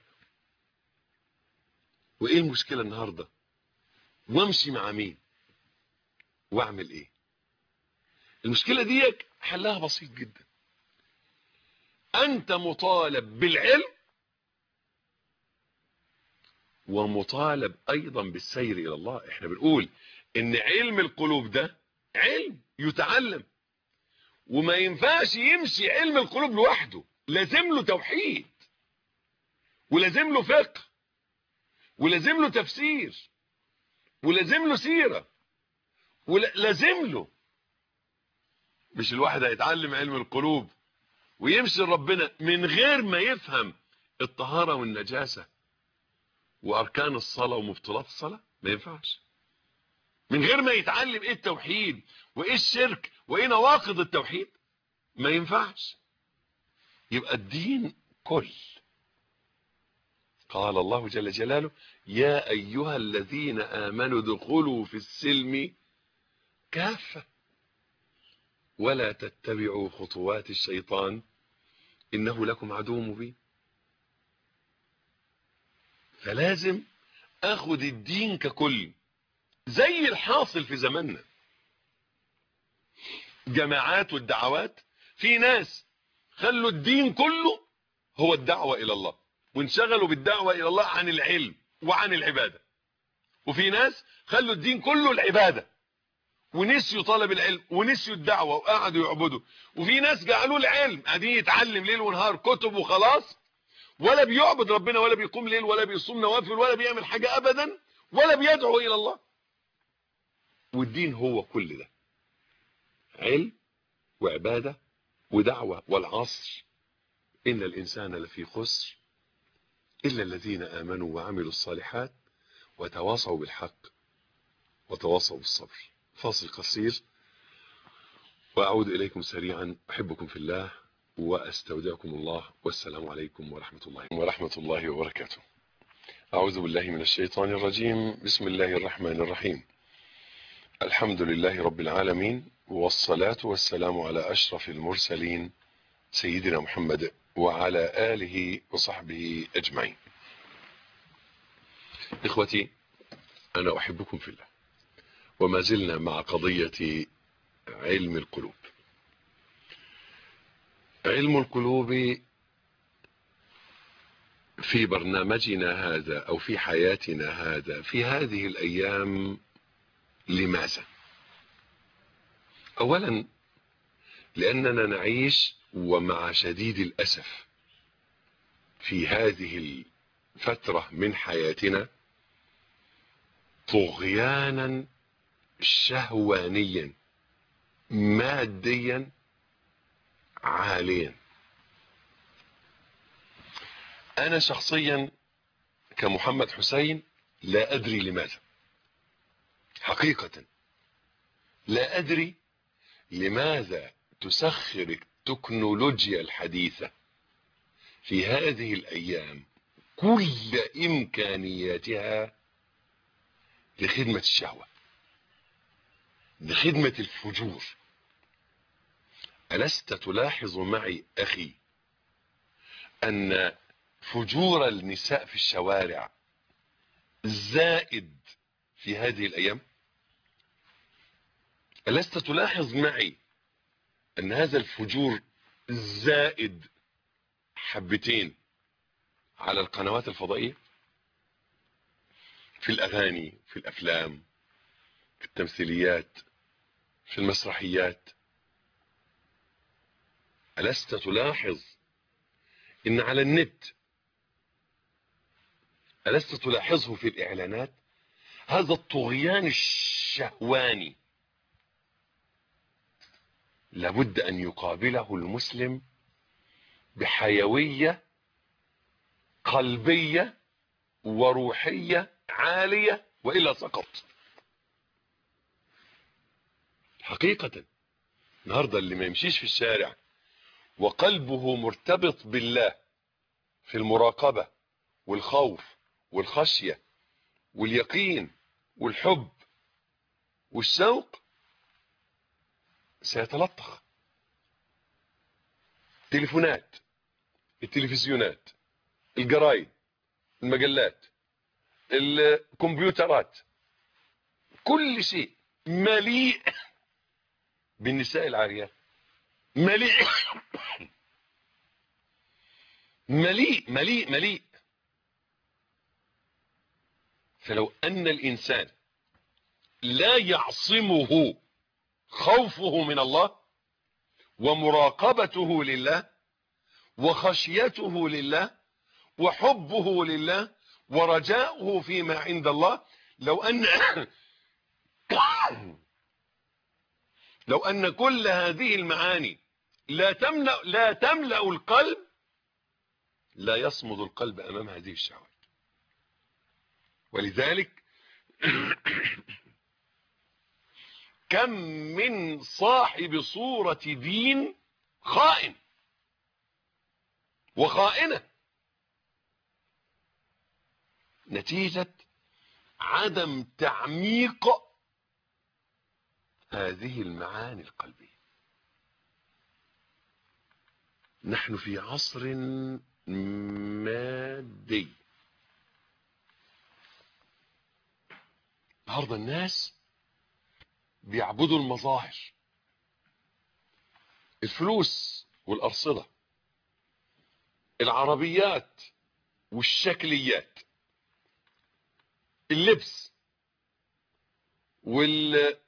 وايه المشكلة النهاردة وامشي مع مين واعمل ايه المشكلة دي حلها بسيط جدا انت مطالب بالعلم ومطالب ايضا بالسير الى الله احنا بنقول ان علم القلوب ده علم يتعلم وما ينفعش يمشي علم القلوب لوحده لازم له توحيد ولازم له فقه ولازم له تفسير ولازم له سيرة ولازم له مش الواحد هيتعلم علم القلوب ويمشي لربنا من غير ما يفهم الطهارة والنجاسة وأركان الصلاة ومبطلات الصلاة ما ينفعش من غير ما يتعلم ايه التوحيد وايه الشرك وايه نواقض التوحيد ما ينفعش يبقى الدين كل قال الله جل جلاله يا أيها الذين آمنوا ادخلوا في السلم كافة ولا تتبعوا خطوات الشيطان إنه لكم عدو مبين فلازم أخذ الدين ككل زي الحاصل في زماننا جماعات والدعوات في ناس خلوا الدين كله هو الدعوة إلى الله وانشغلوا بالدعوة إلى الله عن العلم وعن العبادة وفي ناس خلوا الدين كله العبادة ونسيوا طلب العلم ونسيوا الدعوة وقعدوا يعبدوا وفي ناس جعلوا العلم قاعدين يتعلم ليل ونهار كتب وخلاص ولا بيعبد ربنا ولا بيقوم ليل ولا بيصوم نوافل ولا بيعمل حاجة أبدا ولا بيدعو إلى الله والدين هو كل ده علم وعبادة ودعوة والعصر إن الإنسان لفي خسر إلا الذين آمنوا وعملوا الصالحات وتواصوا بالحق وتواصوا بالصبر فاصل قصير وأعود إليكم سريعا أحبكم في الله وأستودعكم الله والسلام عليكم ورحمة الله ورحمة الله وبركاته أعوذ بالله من الشيطان الرجيم بسم الله الرحمن الرحيم الحمد لله رب العالمين والصلاة والسلام على أشرف المرسلين سيدنا محمد وعلى آله وصحبه أجمعين إخوتي أنا أحبكم في الله وما زلنا مع قضية علم القلوب علم القلوب في برنامجنا هذا أو في حياتنا هذا في هذه الأيام لماذا أولا لأننا نعيش ومع شديد الأسف في هذه الفترة من حياتنا طغيانا شهوانيا ماديا عاليا انا شخصيا كمحمد حسين لا ادري لماذا حقيقة لا ادري لماذا تسخر التكنولوجيا الحديثة في هذه الايام كل امكانياتها لخدمة الشهوة لخدمة الفجور ألست تلاحظ معي أخي أن فجور النساء في الشوارع زائد في هذه الأيام ألست تلاحظ معي أن هذا الفجور زائد حبتين على القنوات الفضائية في الأغاني في الأفلام في التمثيليات في المسرحيات ألست تلاحظ إن على النت ألست تلاحظه في الإعلانات هذا الطغيان الشهواني لابد أن يقابله المسلم بحيوية قلبية وروحية عالية وإلا سقط حقيقة النهاردة اللي ما يمشيش في الشارع وقلبه مرتبط بالله في المراقبة والخوف والخشية واليقين والحب والشوق سيتلطخ تليفونات التلفزيونات الجرايد المجلات الكمبيوترات كل شيء مليء بالنساء العاريات مليء مليء مليء مليء فلو أن الإنسان لا يعصمه خوفه من الله ومراقبته لله وخشيته لله وحبه لله ورجاؤه فيما عند الله لو أن لو أن كل هذه المعاني لا تملأ لا تملأ القلب لا يصمد القلب أمام هذه الشهوات ولذلك كم من صاحب صورة دين خائن وخائنة نتيجة عدم تعميق هذه المعاني القلبية نحن في عصر مادي النهارده الناس بيعبدوا المظاهر الفلوس والأرصدة العربيات والشكليات اللبس وال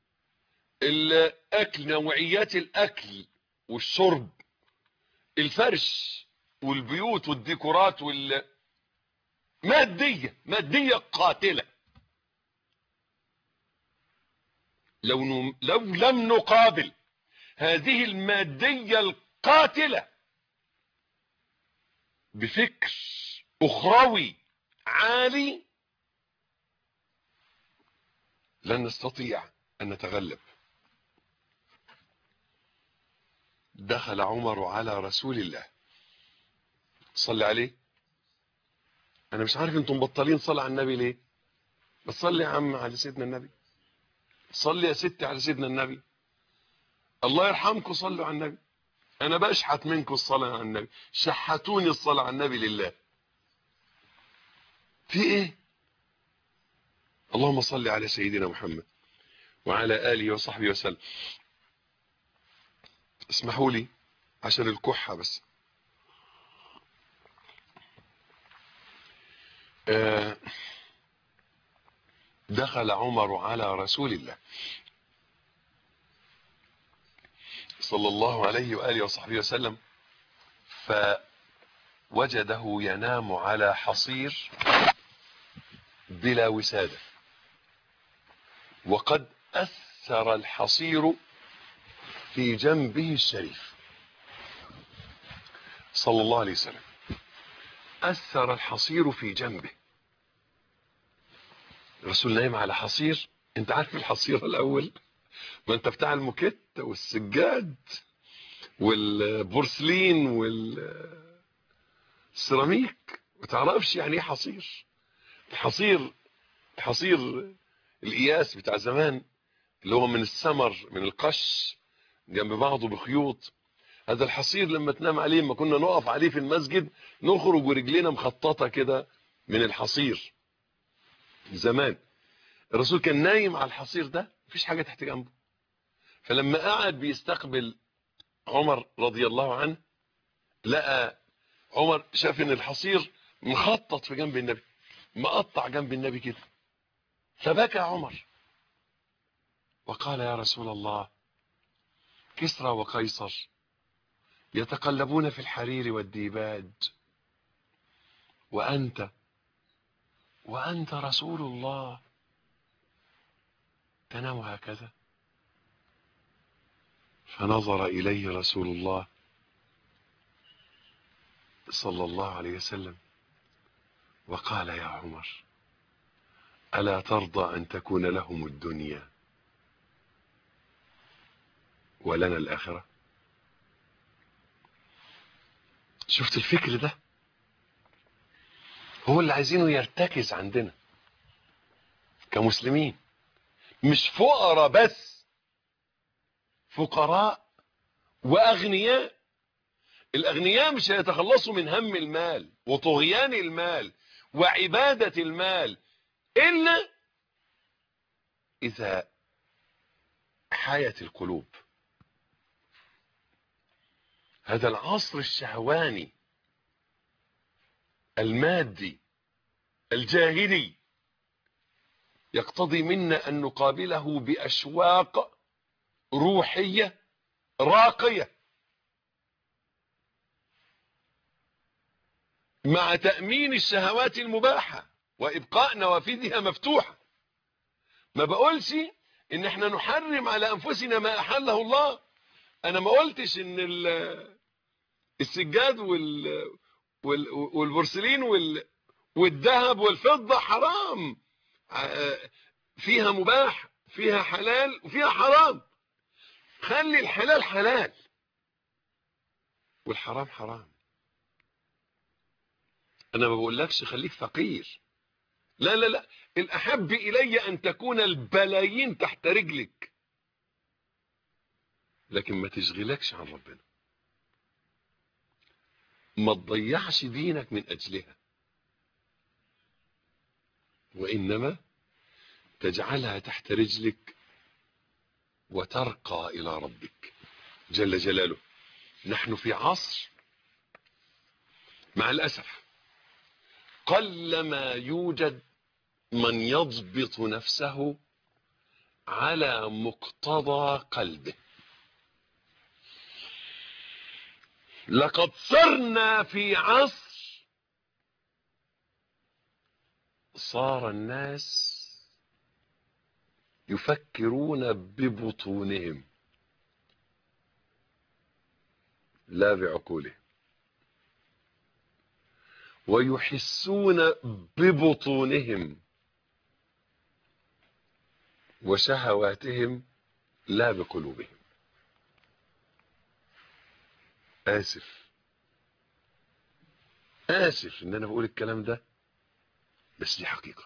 الاكل نوعيات الاكل والشرب الفرش والبيوت والديكورات وال مادية مادية قاتلة لو, نم... لو لم نقابل هذه المادية القاتلة بفكر أخروي عالي لن نستطيع أن نتغلب دخل عمر على رسول الله صلي عليه انا مش عارف انتم مبطلين صلاة على النبي ليه بس صلي يا عم على سيدنا النبي صلي يا ستي على سيدنا النبي الله يرحمكم صلوا على النبي انا بشحت منكم الصلاة على النبي شحتوني الصلاة على النبي لله في ايه اللهم صل على سيدنا محمد وعلى آله وصحبه وسلم اسمحوا لي عشان الكحة بس آه دخل عمر على رسول الله صلى الله عليه وآله وصحبه وسلم فوجده ينام على حصير بلا وسادة وقد أثر الحصير في جنبه الشريف صلى الله عليه وسلم أثر الحصير في جنبه الرسول نايم على حصير انت عارف الحصير الأول ما انت بتاع الموكيت والسجاد والبورسلين والسيراميك ما تعرفش يعني ايه حصير الحصير الحصير القياس بتاع زمان اللي هو من السمر من القش جنب بعضه بخيوط هذا الحصير لما تنام عليه ما كنا نقف عليه في المسجد نخرج ورجلينا مخططة كده من الحصير زمان الرسول كان نايم على الحصير ده مفيش حاجة تحت جنبه فلما قعد بيستقبل عمر رضي الله عنه لقى عمر شاف ان الحصير مخطط في جنب النبي مقطع جنب النبي كده فبكى عمر وقال يا رسول الله كسرى وقيصر يتقلبون في الحرير والديباج وأنت وأنت رسول الله تنام هكذا فنظر إليه رسول الله صلى الله عليه وسلم وقال يا عمر ألا ترضى أن تكون لهم الدنيا ولنا الآخرة شفت الفكر ده هو اللي عايزينه يرتكز عندنا كمسلمين مش فقراء بس فقراء واغنياء الاغنياء مش هيتخلصوا من هم المال وطغيان المال وعبادة المال الا اذا حيت القلوب هذا العصر الشهواني المادي الجاهلي يقتضي منا أن نقابله بأشواق روحية راقية مع تأمين الشهوات المباحة وإبقاء نوافذها مفتوحة ما بقولش ان احنا نحرم على انفسنا ما احله الله انا ما قلتش ان السجاد وال والبورسلين وال والذهب والفضة حرام فيها مباح فيها حلال وفيها حرام خلي الحلال حلال والحرام حرام انا ما بقولكش خليك فقير لا لا لا الاحب الي ان تكون البلايين تحت رجلك لكن ما تشغلكش عن ربنا ما تضيعش دينك من اجلها وانما تجعلها تحت رجلك وترقى الى ربك جل جلاله نحن في عصر مع الاسف قلما يوجد من يضبط نفسه على مقتضى قلبه لقد صرنا في عصر صار الناس يفكرون ببطونهم لا بعقولهم ويحسون ببطونهم وشهواتهم لا بقلوبهم آسف آسف إن أنا بقول الكلام ده بس دي حقيقة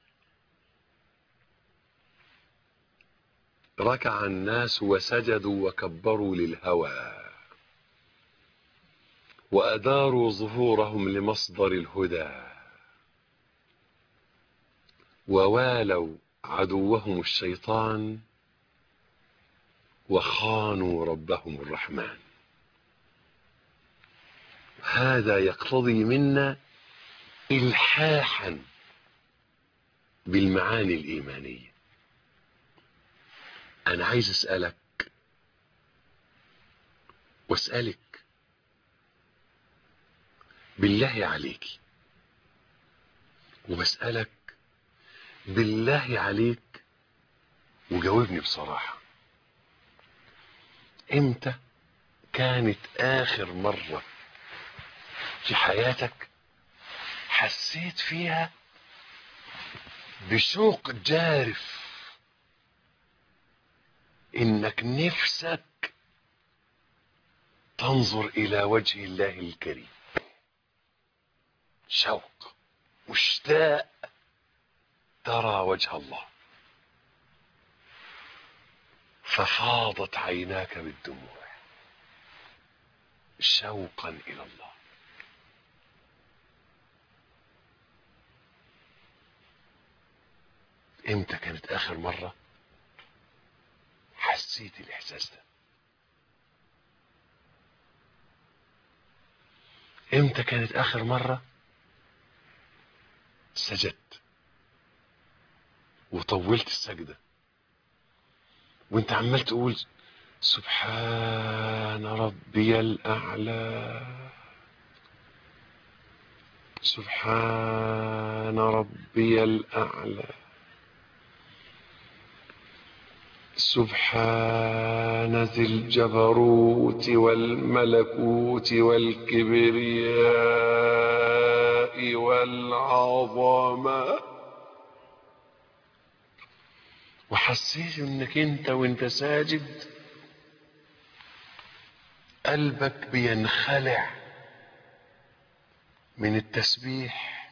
ركع الناس وسجدوا وكبروا للهوى وأداروا ظهورهم لمصدر الهدى ووالوا عدوهم الشيطان وخانوا ربهم الرحمن هذا يقتضي منا إلحاحا بالمعاني الإيمانية أنا عايز أسألك وأسألك بالله عليك وبسألك بالله عليك وجاوبني بصراحة امتى كانت آخر مرة في حياتك حسيت فيها بشوق جارف انك نفسك تنظر الى وجه الله الكريم شوق مشتاق ترى وجه الله ففاضت عيناك بالدموع شوقا الى الله امتى كانت اخر مرة حسيت الاحساس ده امتى كانت اخر مرة سجدت وطولت السجدة وانت عمال تقول سبحان ربي الاعلى سبحان ربي الاعلى سبحان ذي الجبروت والملكوت والكبرياء والعظمة وحسيت انك انت وانت ساجد قلبك بينخلع من التسبيح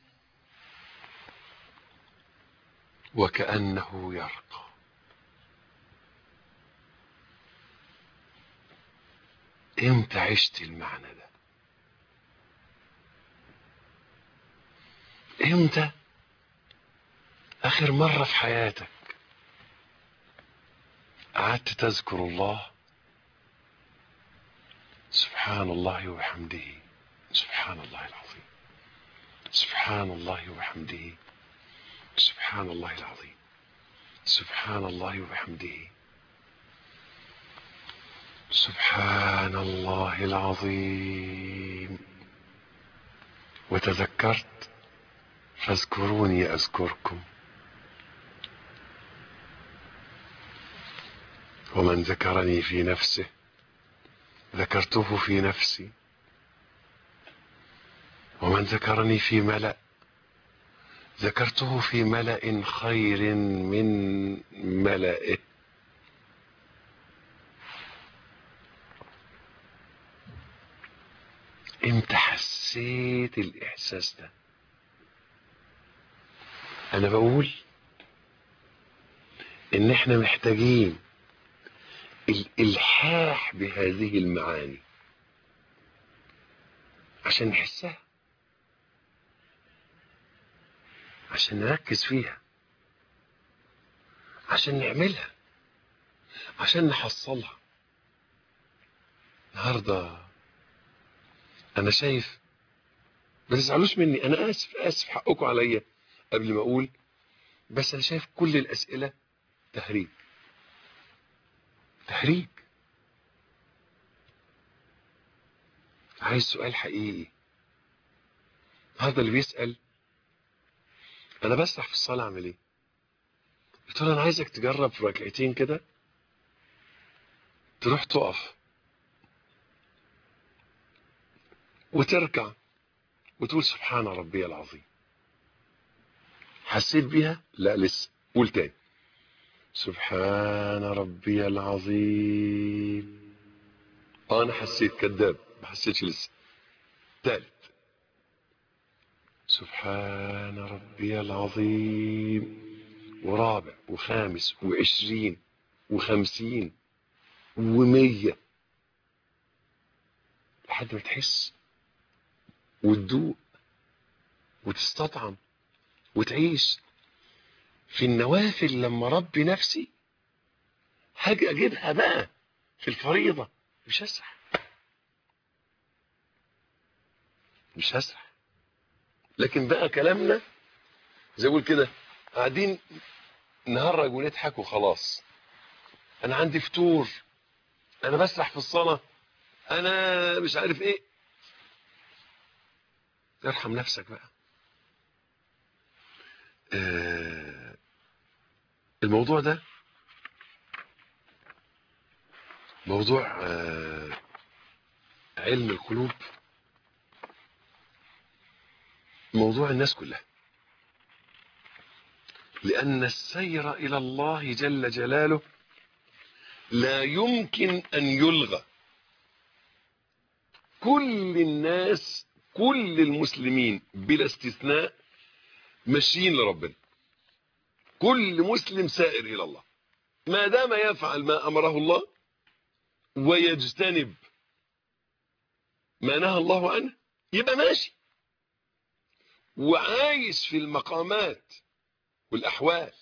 وكأنه يرقى امتى عشت المعنى ده امتى اخر مرة في حياتك قعدت تذكر الله سبحان الله وبحمده سبحان الله العظيم سبحان الله وبحمده سبحان الله العظيم سبحان الله وبحمده سبحان الله العظيم وتذكرت فاذكروني اذكركم ومن ذكرني في نفسه ذكرته في نفسي ومن ذكرني في ملأ ذكرته في ملأ خير من ملئه امتى حسيت الاحساس ده انا بقول ان احنا محتاجين الالحاح بهذه المعاني عشان نحسها عشان نركز فيها عشان نعملها عشان نحصلها النهارده انا شايف ما تزعلوش مني انا اسف اسف حقكم عليا قبل ما اقول بس انا شايف كل الاسئله تهريج تهريج عايز سؤال حقيقي هذا اللي بيسأل انا بسرح في الصلاة اعمل ايه قلت له انا عايزك تجرب في ركعتين كده تروح تقف وتركع وتقول سبحان ربي العظيم حسيت بيها لا لسه قول تاني سبحان ربي العظيم اه انا حسيت كذاب ما حسيتش لسه ثالث سبحان ربي العظيم ورابع وخامس وعشرين وخمسين ومية لحد ما تحس وتدوق وتستطعم وتعيش في النوافل لما ربي نفسي هاجي اجيبها بقى في الفريضة مش هسرح مش هسرح لكن بقى كلامنا زي اقول كده قاعدين نهرج ونضحك وخلاص انا عندي فطور انا بسرح في الصلاة انا مش عارف ايه ارحم نفسك بقى آه الموضوع ده موضوع آه علم القلوب موضوع الناس كلها لأن السير إلى الله جل جلاله لا يمكن أن يلغى كل الناس كل المسلمين بلا استثناء ماشيين لربنا كل مسلم سائر إلى الله ما دام يفعل ما أمره الله ويجتنب ما نهى الله عنه يبقى ماشي وعايش في المقامات والأحوال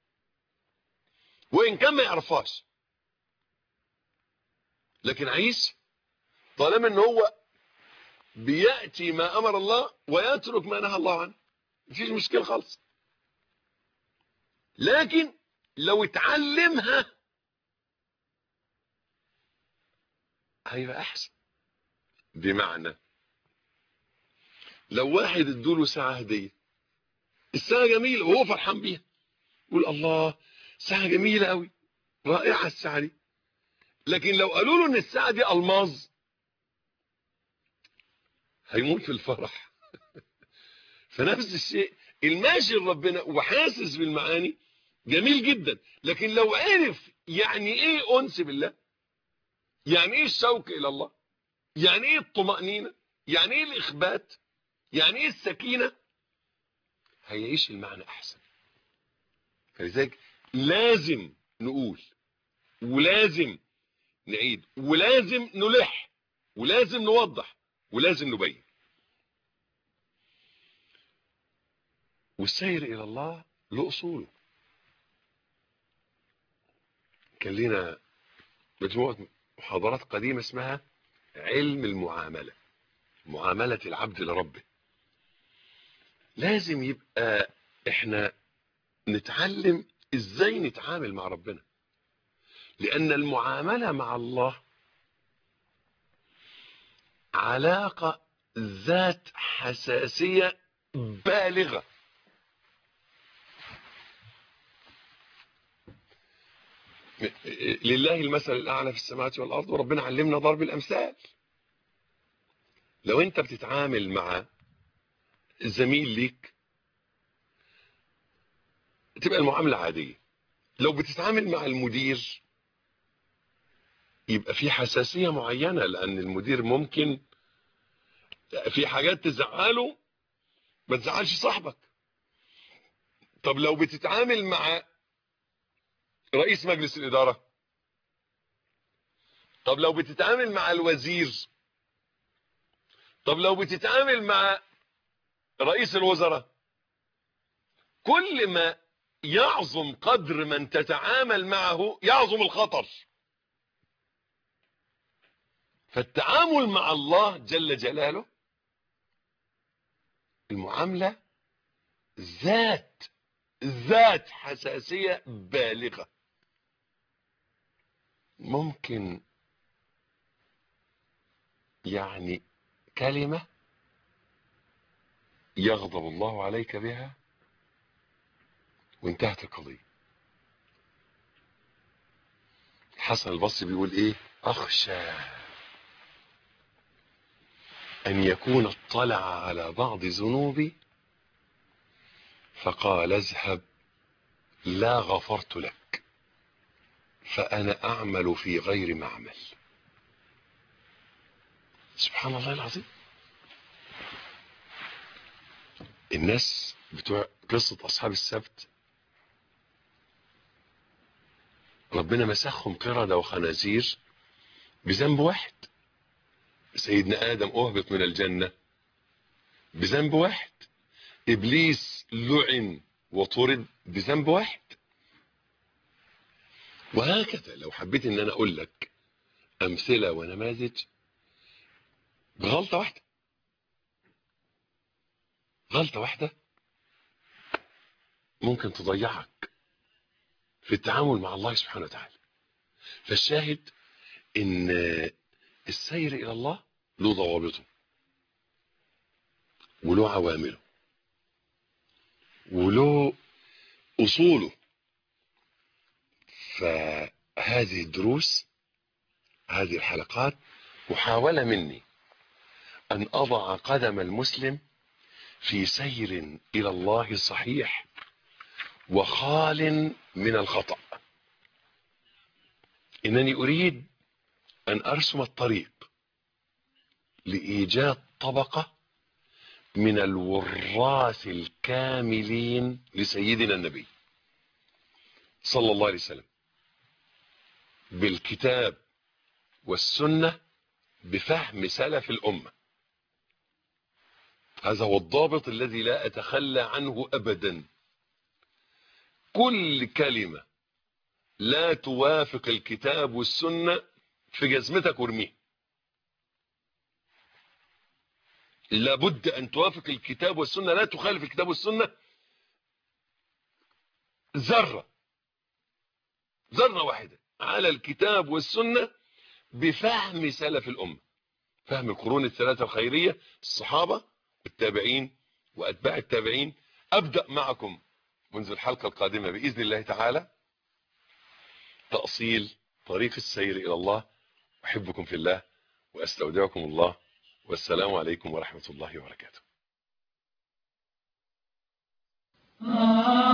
وإن كان ما يعرفهاش لكن عايش طالما ان هو بيأتي ما أمر الله ويترك ما نهى الله عنه مفيش مشكلة خالص لكن لو اتعلمها هيبقى أحسن بمعنى لو واحد ادوله ساعة هدية الساعة جميلة وهو فرحان بيها يقول الله ساعة جميلة قوي رائعة الساعة دي لكن لو قالوا له ان الساعة دي الماظ هيموت في الفرح فنفس الشيء الماشي لربنا وحاسس بالمعاني جميل جدا لكن لو عرف يعني ايه انس بالله يعني ايه الشوق الى الله يعني ايه الطمأنينة يعني ايه الاخبات يعني ايه السكينة هيعيش المعنى احسن فلذلك لازم نقول ولازم نعيد ولازم نلح ولازم نوضح ولازم نبين والسير الى الله له اصوله كان لنا مجموعه محاضرات قديمه اسمها علم المعامله معامله العبد لربه لازم يبقى احنا نتعلم ازاي نتعامل مع ربنا لان المعامله مع الله علاقه ذات حساسيه بالغه لله المثل الاعلى في السماوات والارض وربنا علمنا ضرب الامثال لو انت بتتعامل مع زميل ليك تبقى المعامله عاديه لو بتتعامل مع المدير يبقى في حساسيه معينه لان المدير ممكن في حاجات تزعله ما تزعلش صاحبك طب لو بتتعامل مع رئيس مجلس الإدارة طب لو بتتعامل مع الوزير طب لو بتتعامل مع رئيس الوزراء كل ما يعظم قدر من تتعامل معه يعظم الخطر فالتعامل مع الله جل جلاله المعاملة ذات ذات حساسية بالغة ممكن يعني كلمة يغضب الله عليك بها وانتهت القضية حسن البصري بيقول ايه اخشى أن يكون اطلع على بعض ذنوبي فقال اذهب لا غفرت لك فأنا أعمل في غير معمل سبحان الله العظيم الناس بتوع قصة أصحاب السبت ربنا مسخهم قردة وخنازير بذنب واحد سيدنا آدم أهبط من الجنة بذنب واحد إبليس لعن وطرد بذنب واحد وهكذا لو حبيت ان انا اقول لك امثله ونماذج بغلطه واحده غلطه واحده ممكن تضيعك في التعامل مع الله سبحانه وتعالى فالشاهد ان السير الى الله له ضوابطه وله عوامله وله اصوله فهذه الدروس هذه الحلقات محاولة مني أن أضع قدم المسلم في سير إلى الله صحيح وخال من الخطأ إنني أريد أن أرسم الطريق لإيجاد طبقة من الوراث الكاملين لسيدنا النبي صلى الله عليه وسلم بالكتاب والسنة بفهم سلف الأمة هذا هو الضابط الذي لا أتخلى عنه أبدا كل كلمة لا توافق الكتاب والسنة في جزمتك وارميها لابد أن توافق الكتاب والسنة لا تخالف الكتاب والسنة ذرة ذرة واحدة على الكتاب والسنة بفهم سلف الأمة فهم القرون الثلاثة الخيرية الصحابة التابعين وأتباع التابعين أبدأ معكم منذ الحلقة القادمة بإذن الله تعالى تأصيل طريق السير إلى الله أحبكم في الله وأستودعكم الله والسلام عليكم ورحمة الله وبركاته